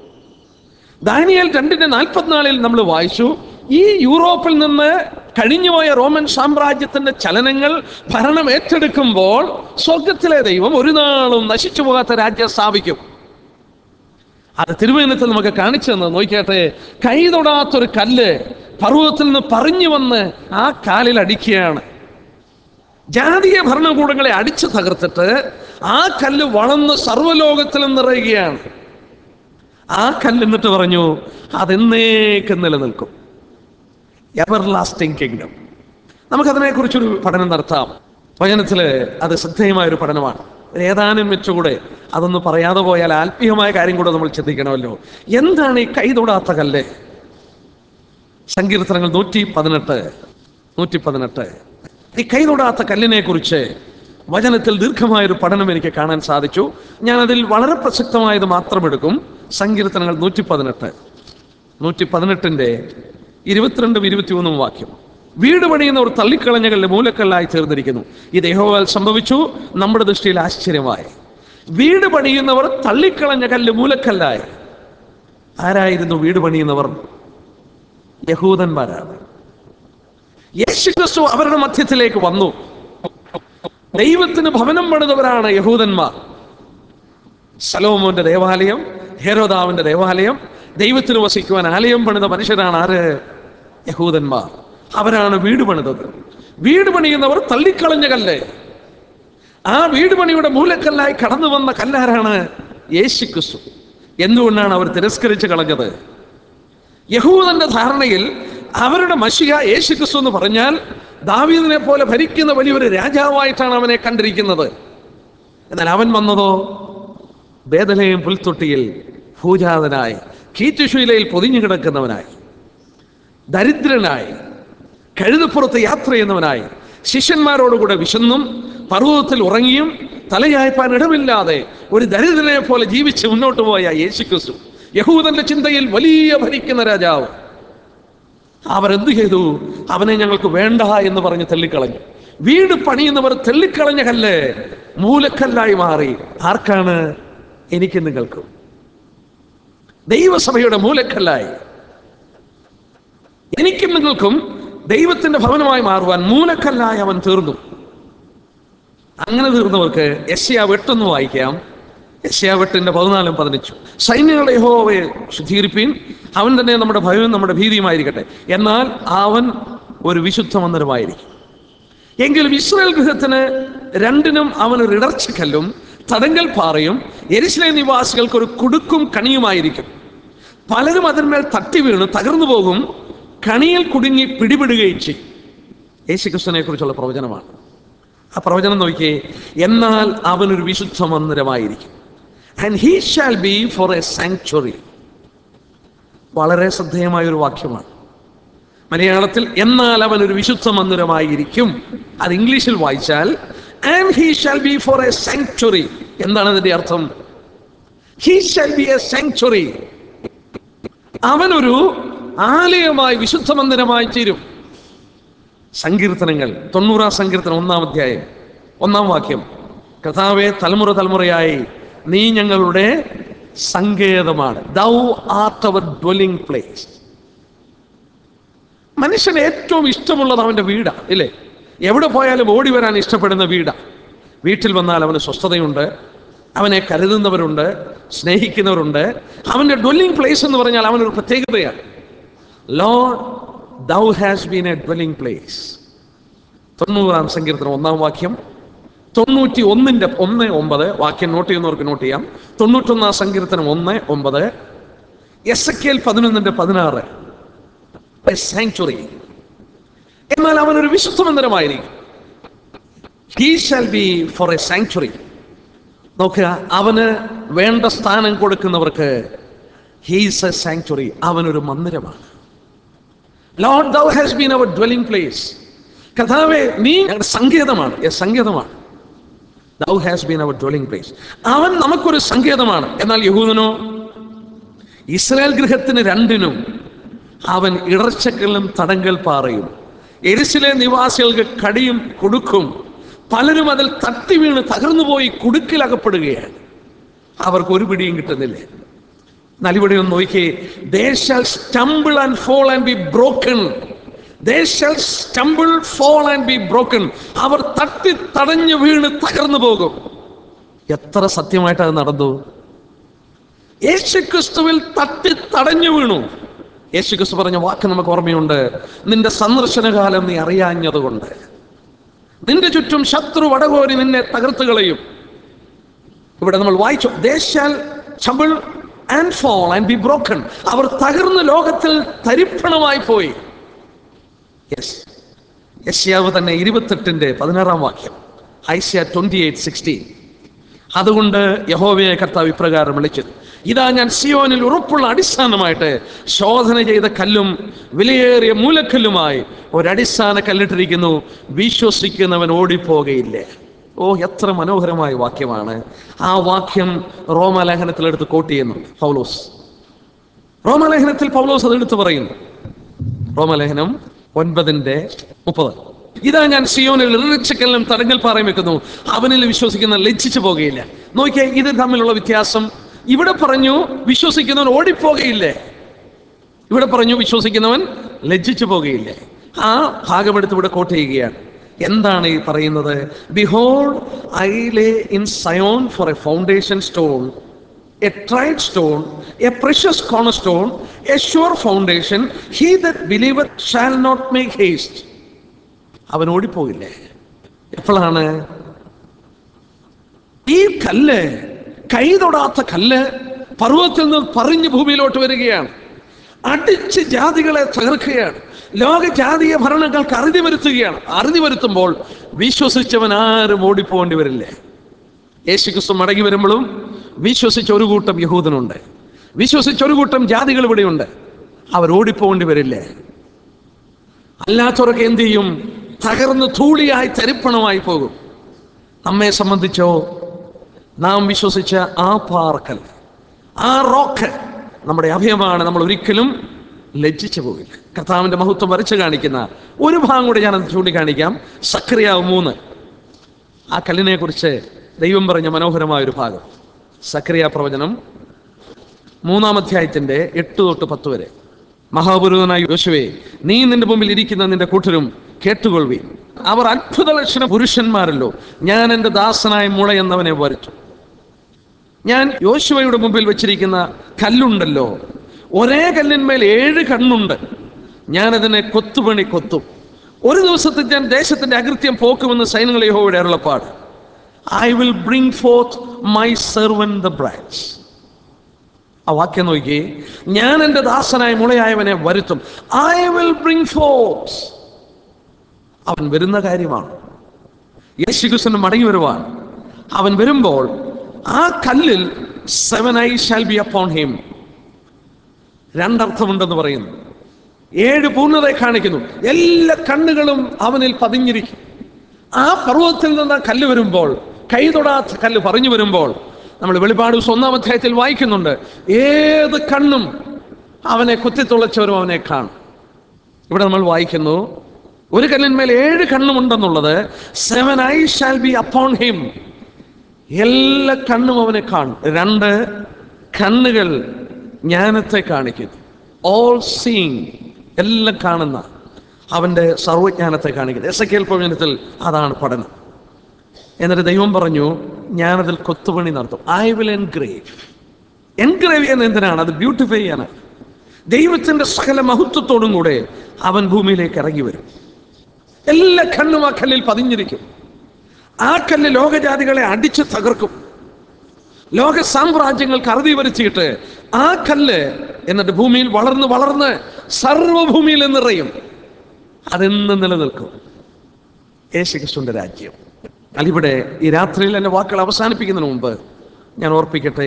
ദാനിയൽ രണ്ടിന്റെ നാൽപ്പത്തിനാലിൽ നമ്മൾ വായിച്ചു ഈ യൂറോപ്പിൽ നിന്ന് കഴിഞ്ഞുപോയ റോമൻ സാമ്രാജ്യത്തിന്റെ ചലനങ്ങൾ ഭരണം ഏറ്റെടുക്കുമ്പോൾ സ്വർഗത്തിലെ ദൈവം ഒരു നാളും നശിച്ചു പോകാത്ത രാജ്യം സ്ഥാപിക്കും അത് തിരുവനന്തപുരത്തിൽ നമുക്ക് കാണിച്ചു തന്നെ നോക്കിയാട്ടെ കൈ തൊടാത്തൊരു കല്ല് പർവ്വതത്തിൽ നിന്ന് പറഞ്ഞു വന്ന് ആ കാലിൽ അടിക്കുകയാണ് ജാതീയ ഭരണകൂടങ്ങളെ അടിച്ചു തകർത്തിട്ട് ആ കല്ല് വളർന്ന് സർവ്വലോകത്തിലും നിറയുകയാണ് ആ കല്ല് എന്നിട്ട് പറഞ്ഞു അതെന്നേക്കും നിലനിൽക്കും എവർ ലാസ്റ്റിംഗ് കിങ്ഡം നമുക്കതിനെക്കുറിച്ചൊരു പഠനം നടത്താം വചനത്തില് അത് ശ്രദ്ധേയമായ ഒരു പഠനമാണ് ഒരു ഏതാനും വെച്ചുകൂടെ അതൊന്ന് പറയാതെ പോയാൽ ആത്മീയമായ കാര്യം കൂടെ നമ്മൾ ചിന്തിക്കണമല്ലോ എന്താണ് ഈ കൈ തൊടാത്ത കല്ല് സങ്കീർത്തനങ്ങൾ നൂറ്റി പതിനെട്ട് നൂറ്റി പതിനെട്ട് ഈ കൈ തൊടാത്ത കല്ലിനെ കുറിച്ച് വചനത്തിൽ ദീർഘമായൊരു പഠനം എനിക്ക് കാണാൻ സാധിച്ചു ഞാൻ അതിൽ വളരെ പ്രസക്തമായത് മാത്രം എടുക്കും സങ്കീർത്തനങ്ങൾ നൂറ്റി പതിനെട്ട് നൂറ്റി പതിനെട്ടിന്റെ ഇരുപത്തിരണ്ടും ഇരുപത്തിമൂന്നും വാക്യം വീട് പണിയുന്നവർ തള്ളിക്കളഞ്ഞ കല്ല് മൂലക്കല്ലായി തീർന്നിരിക്കുന്നു ഇത് യഹോവാൽ സംഭവിച്ചു നമ്മുടെ ദൃഷ്ടിയിൽ ആശ്ചര്യമായി വീട് പണിയുന്നവർ തള്ളിക്കളഞ്ഞ കല്ല് മൂലക്കല്ലായി ആരായിരുന്നു വീട് പണിയുന്നവർ യഹൂദന്മാരാണ് യേശുക്രിസ്തു അവരുടെ മധ്യത്തിലേക്ക് വന്നു ദൈവത്തിന് ഭവനം പണിതവരാണ് യഹൂദന്മാർ സലോമോന്റെ ദേവാലയം ഹേരോദാവിന്റെ ദേവാലയം ദൈവത്തിന് വസിക്കുവാൻ ആലയം പണിത മനുഷ്യരാണ് ആര് യഹൂദന്മാർ അവരാണ് വീട് പണിതത് വീട് പണിയുന്നവർ തള്ളിക്കളഞ്ഞ കല്ല് ആ വീട് പണിയുടെ മൂലക്കല്ലായി കടന്നു വന്ന കല്ലാരാണ് യേശു ക്രിസ്തു എന്തുകൊണ്ടാണ് അവർ തിരസ്കരിച്ച് കളഞ്ഞത് യഹൂദന്റെ ധാരണയിൽ അവരുടെ മഷിക യേശു ക്രിസ്തു എന്ന് പറഞ്ഞാൽ ദാവീദിനെ പോലെ ഭരിക്കുന്ന വലിയൊരു രാജാവായിട്ടാണ് അവനെ കണ്ടിരിക്കുന്നത് എന്നാൽ അവൻ വന്നതോ ബേദലയും പുൽത്തൊട്ടിയിൽ ഭൂജാതനായി കീറ്റുശീലയിൽ പൊതിഞ്ഞു കിടക്കുന്നവനായി ദരിദ്രനായി കഴുതപ്പുറത്ത് യാത്ര ചെയ്യുന്നവനായി ശിഷ്യന്മാരോടുകൂടെ വിശന്നും പർവ്വതത്തിൽ ഉറങ്ങിയും തലയായ്പാൻ ഇടമില്ലാതെ ഒരു ദരിദ്രനെ പോലെ ജീവിച്ച് മുന്നോട്ട് പോയ യേശുക്രിസ്തു യഹൂദന്റെ ചിന്തയിൽ വലിയ ഭരിക്കുന്ന രാജാവ് അവരെന്ത് ചെയ്തു അവനെ ഞങ്ങൾക്ക് വേണ്ട എന്ന് പറഞ്ഞ് തള്ളിക്കളഞ്ഞു വീട് പണിയുന്നവർ തള്ളിക്കളഞ്ഞ കല്ല് മൂലക്കല്ലായി മാറി ആർക്കാണ് എനിക്ക് നിങ്ങൾക്കും ദൈവസഭയുടെ മൂലക്കല്ലായി എനിക്കും നിങ്ങൾക്കും ദൈവത്തിന്റെ ഭവനമായി മാറുവാൻ മൂലക്കല്ലായി അവൻ തീർന്നു അങ്ങനെ തീർന്നവർക്ക് യശ്യാ വെട്ടൊന്ന് വായിക്കാം യശ്യാ വെട്ടിന്റെ പതിനാലും പതിനഞ്ചു സൈന്യങ്ങളുടെ യഹോവയെ ശുദ്ധീകരിപ്പീൻ അവൻ തന്നെ നമ്മുടെ ഭയവും നമ്മുടെ ഭീതിയുമായിരിക്കട്ടെ എന്നാൽ അവൻ ഒരു വിശുദ്ധ മന്ദിരമായിരിക്കും എങ്കിലും ഇസ്രായേൽ ഗൃഹത്തിന് രണ്ടിനും അവൻ ഒരു ഇടർച്ചക്കല്ലും തടങ്കൽ പാറയും എരിശിലെ നിവാസികൾക്ക് ഒരു കുടുക്കും കണിയുമായിരിക്കും പലരും അതിന്മേൽ തട്ടി വീണ് തകർന്നു പോകും കണിയിൽ കുടുങ്ങി പിടിപെടുകയും ചെയ്യും യേശുക്രിസ്തുവിനെ കുറിച്ചുള്ള പ്രവചനമാണ് ആ പ്രവചനം നോക്കിയേ എന്നാൽ അവനൊരു വിശുദ്ധ മന്ദിരമായിരിക്കും and he shall be for a sanctuary വളരെ ശ്രദ്ധേയമായ ഒരു വാക്യമാണ് മലയാളത്തിൽ എന്നാൽ അവൻ ഒരു വിശുദ്ധ മന്ദിരമായിരിക്കും അത് ഇംഗ്ലീഷിൽ വായിച്ചാൽ and he shall be for a sanctuary എന്താണ് അതിന്റെ അർത്ഥം he shall be a sanctuary അവനൊരു ആലയമായി വിശുദ്ധ മന്ദിരമായി തീരും സങ്കീർത്തനങ്ങൾ തൊണ്ണൂറാം സങ്കീർത്തനം ഒന്നാം അധ്യായം ഒന്നാം വാക്യം കഥാവെ തലമുറ തലമുറയായി നീ ഞങ്ങളുടെ സങ്കേതമാണ് thou art our dwelling place മനുഷ്യന് ഏറ്റവും ഇഷ്ടമുള്ളത് അവന്റെ വീടാ ഇല്ലേ എവിടെ പോയാലും ഓടി വരാൻ ഇഷ്ടപ്പെടുന്ന വീടാ വീട്ടിൽ വന്നാൽ അവന് സ്വസ്ഥതയുണ്ട് അവനെ കരുതുന്നവരുണ്ട് സ്നേഹിക്കുന്നവരുണ്ട് അവന്റെ ഡ്വെല്ലിംഗ് പ്ലേസ് എന്ന് പറഞ്ഞാൽ അവനൊരു പ്രത്യേകതയാണ് Lord thou has been a dwelling place തൊണ്ണൂറാം സങ്കീർത്തനം ഒന്നാം വാക്യം തൊണ്ണൂറ്റി ഒന്നിന്റെ ഒന്ന് ഒമ്പത് വാക്യം നോട്ട് ചെയ്യുന്നവർക്ക് നോട്ട് ചെയ്യാം തൊണ്ണൂറ്റൊന്നാം സങ്കീർത്തനം ഒന്ന് ഒമ്പത് എസ് എ കെൽ പതിനൊന്നിന്റെ പതിനാറ് സാങ്ച്വറി എന്നാൽ അവൻ ഒരു വിശുദ്ധ മന്ദിരമായിരിക്കും he shall be for a sanctuary നോക്കുക അവന് വേണ്ട സ്ഥാനം കൊടുക്കുന്നവർക്ക് ഹീസ് എ സാങ്ച്വറി അവനൊരു മന്ദിരമാണ് Lord thou has been our dwelling place കഥാവെ നീ ഞങ്ങളുടെ സങ്കേതമാണ് yes, സങ്കേതമാണ് thou has been our dwelling place അവൻ നമുക്കൊരു സങ്കേതമാണ് എന്നാൽ യഹൂദനോ ഇസ്രായേൽ ഗൃഹത്തിന് രണ്ടിനും അവൻ ഇടർച്ചക്കല്ലും തടങ്കൽ പാറയും എരിശിലെ നിവാസികൾക്ക് കടിയും കൊടുക്കും പലരും അതിൽ തട്ടി വീണ് തകർന്നു പോയി കുടുക്കിലകപ്പെടുകയാണ് അവർക്ക് ഒരു പിടിയും കിട്ടുന്നില്ല എന്നാൽ ഇവിടെ ഒന്ന് നോക്കിയേ they shall stumble and fall and be broken they shall stumble fall and be broken അവർ തട്ടി തടഞ്ഞു വീണ് തകർന്നു പോകും എത്ര സത്യമായിട്ട് അത് നടന്നു യേശുക്രിസ്തുവിൽ തട്ടി തടഞ്ഞു വീണു യേശുക്രിസ്തു പറഞ്ഞ വാക്ക് നമുക്ക് ഓർമ്മയുണ്ട് നിന്റെ സന്ദർശനകാലം നീ അറിയാഞ്ഞതുകൊണ്ട് നിന്റെ ചുറ്റും ശത്രു വടകോരി നിന്നെ തകർത്ത് കളയും ഇവിടെ നമ്മൾ വായിച്ചു they shall stumble and fall and be broken അവർ തകർന്ന ലോകത്തിൽ തരിപ്പണമായി പോയി യെസ് യശ്യാവ് തന്നെ ഇരുപത്തെട്ടിന്റെ പതിനാറാം വാക്യം ഐസ്യ ട്വന്റി എയ്റ്റ് സിക്സ്റ്റീൻ അതുകൊണ്ട് യഹോവയെ കർത്താവ് ഇപ്രകാരം വിളിച്ചത് ഇതാ ഞാൻ സിയോനിൽ ഉറപ്പുള്ള അടിസ്ഥാനമായിട്ട് ശോധന ചെയ്ത കല്ലും വിലയേറിയ മൂലക്കല്ലുമായി ഒരടിസ്ഥാന കല്ലിട്ടിരിക്കുന്നു വിശ്വസിക്കുന്നവൻ ഓടിപ്പോകയില്ലേ ഓ എത്ര മനോഹരമായ വാക്യമാണ് ആ വാക്യം റോമാലേഖനത്തിലെടുത്ത് കോട്ട് ചെയ്യുന്നുണ്ട് പൗലോസ് റോമാലേഖനത്തിൽ പൗലോസ് അത് എടുത്തു പറയുന്നു റോമലേഖനം ഒൻപതിന്റെ മുപ്പത് ഇതാ ഞാൻ സിയോനിൽ ഇറച്ചക്കല്ലും തടങ്ങൽ പാറയും വെക്കുന്നു അവനിൽ വിശ്വസിക്കുന്ന ലജ്ജിച്ചു പോകുകയില്ല നോക്കിയേ ഇത് തമ്മിലുള്ള വ്യത്യാസം ഇവിടെ പറഞ്ഞു വിശ്വസിക്കുന്നവൻ ഓടിപ്പോകയില്ലേ ഇവിടെ പറഞ്ഞു വിശ്വസിക്കുന്നവൻ ലജ്ജിച്ചു പോകുകയില്ലേ ആ ഭാഗമെടുത്ത് ഇവിടെ കോട്ട് ചെയ്യുകയാണ് എന്താണ് ഈ പറയുന്നത് behold I lay in Zion for a foundation stone a tried stone a precious corner stone a sure foundation he that believer shall not make haste അവൻ ഓടിപ്പോകില്ലേ എപ്പോഴാണ് ഈ കല്ല് കൈ തൊടാത്ത കല്ല് പർവ്വതത്തിൽ നിന്ന് പറഞ്ഞു ഭൂമിയിലോട്ട് വരികയാണ് അടിച്ച് ജാതികളെ തകർക്കുകയാണ് ലോക ജാതീയ ഭരണങ്ങൾക്ക് അറുതി വരുത്തുകയാണ് അറുതി വരുത്തുമ്പോൾ വിശ്വസിച്ചവൻ ആരും ഓടിപ്പോകേണ്ടി വരില്ലേ യേശുക്രിസ്തു മടങ്ങി വരുമ്പോഴും വിശ്വസിച്ച ഒരു കൂട്ടം യഹൂദനുണ്ട് വിശ്വസിച്ച ഒരു കൂട്ടം ജാതികൾ ഇവിടെയുണ്ട് അവർ ഓടിപ്പോകേണ്ടി വരില്ലേ അല്ലാത്തവരൊക്കെ എന്ത് ചെയ്യും തകർന്ന് ധൂളിയായി തരിപ്പണമായി പോകും നമ്മെ സംബന്ധിച്ചോ നാം വിശ്വസിച്ച ആ പാർക്കൽ ആ റോക്ക് നമ്മുടെ അഭയമാണ് നമ്മൾ ഒരിക്കലും ലജ്ജിച്ചു പോകില്ല കർത്താവിന്റെ മഹത്വം വരച്ചു കാണിക്കുന്ന ഒരു ഭാഗം കൂടി ഞാനത് ചൂണ്ടിക്കാണിക്കാം സക്രിയാവ് മൂന്ന് ആ കല്ലിനെ കുറിച്ച് ദൈവം പറഞ്ഞ മനോഹരമായ ഒരു ഭാഗം സക്രിയ പ്രവചനം മൂന്നാം അധ്യായത്തിന്റെ എട്ട് തൊട്ട് പത്ത് വരെ മഹാപുരുവനായ യോശുവേ നീ നിന്റെ മുമ്പിൽ ഇരിക്കുന്ന നിന്റെ കൂട്ടരും കേട്ടുകൊള്ളുവി അവർ അത്ഭുത ലക്ഷണ പുരുഷന്മാരല്ലോ ഞാൻ എൻ്റെ ദാസനായ മുള എന്നവനെ വരുത്തു ഞാൻ യോശുവയുടെ മുമ്പിൽ വെച്ചിരിക്കുന്ന കല്ലുണ്ടല്ലോ ഒരേ കല്ലിന്മേൽ ഏഴ് കണ്ണുണ്ട് ഞാനതിനെ കൊത്തുപണി കൊത്തും ഒരു ദിവസത്തിൽ ഞാൻ ദേശത്തിന്റെ അകൃത്യം പോക്കുമെന്ന് സൈന്യങ്ങൾ യഹോവയുടെ അരുളപ്പാട് I will bring forth my servant the branch ആ വാക്യം നോക്കി ഞാൻ എൻ്റെ ദാസനായ മുളയായവനെ വരുത്തും ഐ വിൽ ബ്രിങ് ഫോർസ് അവൻ വരുന്ന കാര്യമാണ് യേശുക്രിസ്തുവിന് മടങ്ങി വരുവാൻ അവൻ വരുമ്പോൾ ആ കല്ലിൽ seven eye shall be upon him രണ്ടർത്ഥമുണ്ടെന്ന് പറയുന്നു ഏഴ് പൂർണ്ണതയെ കാണിക്കുന്നു എല്ലാ കണ്ണുകളും അവനിൽ പതിഞ്ഞിരിക്കും ആ പർവ്വതത്തിൽ നിന്ന് ആ കല്ല് വരുമ്പോൾ കൈ തൊടാത്ത കല്ല് പറഞ്ഞു വരുമ്പോൾ നമ്മൾ വെളിപാട് ദിവസം ഒന്നാം അധ്യായത്തിൽ വായിക്കുന്നുണ്ട് ഏത് കണ്ണും അവനെ കുത്തിത്തുളച്ചവരും അവനെ കാണും ഇവിടെ നമ്മൾ വായിക്കുന്നു ഒരു കല്ലിന്മേൽ ഏഴ് കണ്ണുമുണ്ടെന്നുള്ളത് seven eye shall be upon him എല്ലാ കണ്ണും അവനെ കാണും രണ്ട് കണ്ണുകൾ ജ്ഞാനത്തെ കാണിക്കുന്നു ഓൾ സീങ് എല്ലാം കാണുന്ന അവൻ്റെ സർവജ്ഞാനത്തെ കാണിക്കുന്നു എസ് എ കേൾ പ്രവചനത്തിൽ അതാണ് പഠനം എന്നിട്ട് ദൈവം പറഞ്ഞു ഞാനതിൽ കൊത്തുപണി നടത്തും ഐ വിൽ എൻഗ്രേവ് എൻഗ്രേവ് ചെയ്യുന്ന എന്തിനാണ് അത് ബ്യൂട്ടിഫൈ ചെയ്യാനാണ് ദൈവത്തിന്റെ സകല മഹത്വത്തോടും കൂടെ അവൻ ഭൂമിയിലേക്ക് ഇറങ്ങി വരും എല്ലാ കണ്ണും ആ കല്ലിൽ പതിഞ്ഞിരിക്കും ആ കല്ല് ലോകജാതികളെ അടിച്ച് തകർക്കും ലോക സാമ്രാജ്യങ്ങൾക്ക് അറുതി വരുത്തിയിട്ട് ആ കല്ല് എന്നിട്ട് ഭൂമിയിൽ വളർന്ന് വളർന്ന് സർവഭൂമിയിൽ നിറയും അതെന്ന് നിലനിൽക്കും യേശുക്രിസ്തുവിന്റെ രാജ്യം അല്ലിവിടെ ഈ രാത്രിയിൽ എൻ്റെ വാക്കുകൾ അവസാനിപ്പിക്കുന്നതിന് മുമ്പ് ഞാൻ ഓർപ്പിക്കട്ടെ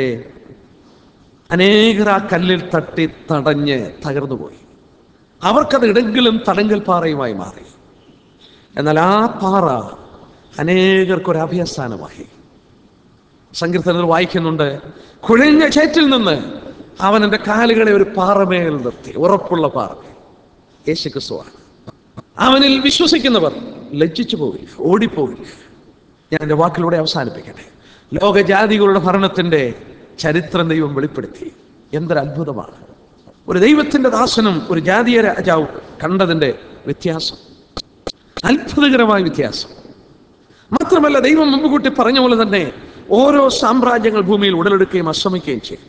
അനേകർ ആ കല്ലിൽ തട്ടി തടഞ്ഞ് തകർന്നു പോയി അവർക്കത് ഇടെങ്കിലും തടങ്കൽ പാറയുമായി മാറി എന്നാൽ ആ പാറ അനേകർക്കൊരു അഭയസ്ഥാനമായി സങ്കീർത്തനത്തിൽ വായിക്കുന്നുണ്ട് കുഴഞ്ഞ ചേറ്റിൽ നിന്ന് അവൻ എൻ്റെ കാലുകളെ ഒരു പാറമേൽ നിർത്തി ഉറപ്പുള്ള പാറ യേശു ക്രിസ്തുവാണ് അവനിൽ വിശ്വസിക്കുന്നവർ ലജ്ജിച്ചു പോകില്ല ഓടിപ്പോകില്ല ഞാൻ എൻ്റെ വാക്കിലൂടെ അവസാനിപ്പിക്കട്ടെ ലോകജാതികളുടെ ഭരണത്തിൻ്റെ ചരിത്രം ദൈവം വെളിപ്പെടുത്തി എന്തൊരു അത്ഭുതമാണ് ഒരു ദൈവത്തിൻ്റെ ദാസനും ഒരു ജാതീയ രാജാവ് കണ്ടതിൻ്റെ വ്യത്യാസം അത്ഭുതകരമായ വ്യത്യാസം മാത്രമല്ല ദൈവം മുമ്പ് കൂട്ടി പറഞ്ഞ പോലെ തന്നെ ഓരോ സാമ്രാജ്യങ്ങൾ ഭൂമിയിൽ ഉടലെടുക്കുകയും അശ്രമിക്കുകയും ചെയ്യും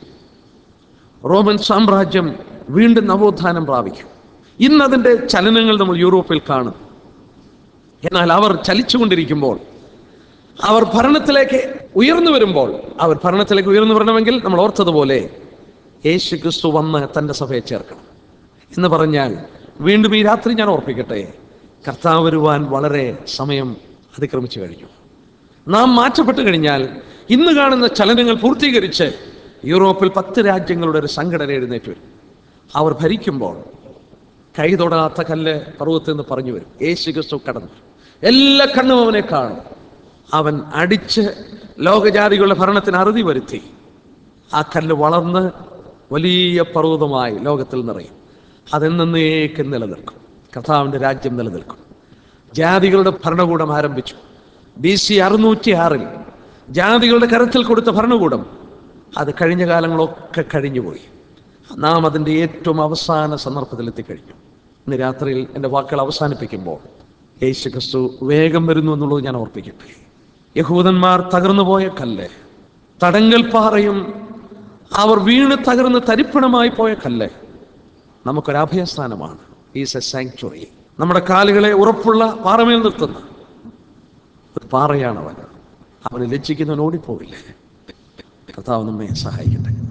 റോമൻ സാമ്രാജ്യം വീണ്ടും നവോത്ഥാനം പ്രാപിക്കും ഇന്ന് അതിൻ്റെ ചലനങ്ങൾ നമ്മൾ യൂറോപ്പിൽ കാണും എന്നാൽ അവർ ചലിച്ചുകൊണ്ടിരിക്കുമ്പോൾ അവർ ഭരണത്തിലേക്ക് ഉയർന്നു വരുമ്പോൾ അവർ ഭരണത്തിലേക്ക് ഉയർന്നു വരണമെങ്കിൽ നമ്മൾ ഓർത്തതുപോലെ യേശു ക്രിസ്തു വന്ന് തൻ്റെ സഭയെ ചേർക്കണം എന്ന് പറഞ്ഞാൽ വീണ്ടും ഈ രാത്രി ഞാൻ ഓർപ്പിക്കട്ടെ കർത്താവ് വരുവാൻ വളരെ സമയം അതിക്രമിച്ചു കഴിഞ്ഞു നാം മാറ്റപ്പെട്ടു കഴിഞ്ഞാൽ ഇന്ന് കാണുന്ന ചലനങ്ങൾ പൂർത്തീകരിച്ച് യൂറോപ്പിൽ പത്ത് രാജ്യങ്ങളുടെ ഒരു സംഘടന എഴുന്നേറ്റ് വരും അവർ ഭരിക്കുമ്പോൾ കൈ തൊടാത്ത കല്ല് പർവ്വത്തിൽ നിന്ന് പറഞ്ഞു വരും യേശു ക്രിസ്തു കടന്നു വരും. എല്ലാ കണ്ണും അവനെ കാണും അവൻ അടിച്ച് ലോകജാതികളുടെ ഭരണത്തിന് അറുതി വരുത്തി ആ കല്ല് വളർന്ന് വലിയ പർവ്വതമായി ലോകത്തിൽ നിറയും അതെന്നേക്കും നിലനിൽക്കും കർത്താവിൻ്റെ രാജ്യം നിലനിൽക്കും ജാതികളുടെ ഭരണകൂടം ആരംഭിച്ചു ബി സി അറുന്നൂറ്റി ആറിൽ ജാതികളുടെ കരത്തിൽ കൊടുത്ത ഭരണകൂടം അത് കഴിഞ്ഞ കാലങ്ങളൊക്കെ കഴിഞ്ഞുപോയി നാം അതിൻ്റെ ഏറ്റവും അവസാന സന്ദർഭത്തിൽ എത്തിക്കഴിഞ്ഞു ഇന്ന് രാത്രിയിൽ എൻ്റെ വാക്കുകൾ അവസാനിപ്പിക്കുമ്പോൾ യേശു ക്രിസ്തു വേഗം വരുന്നു എന്നുള്ളത് ഞാൻ ഓർപ്പിക്കട്ടെ യഹൂദന്മാർ തകർന്നു പോയ കല്ല് തടങ്കൽ പാറയും അവർ വീണ് തകർന്ന് തരിപ്പണമായി പോയ കല്ല് നമുക്കൊരു അഭയസ്ഥാനമാണ് ഈസ് എ സാങ്ച്വറി നമ്മുടെ കാലുകളെ ഉറപ്പുള്ള പാറമേൽ നിർത്തുന്ന ഒരു പാറയാണ് അവൻ അവന് ലജ്ജിക്കുന്നവൻ ഓടിപ്പോവില്ലേ കർത്താവ് നമ്മെ സഹായിക്കട്ടെ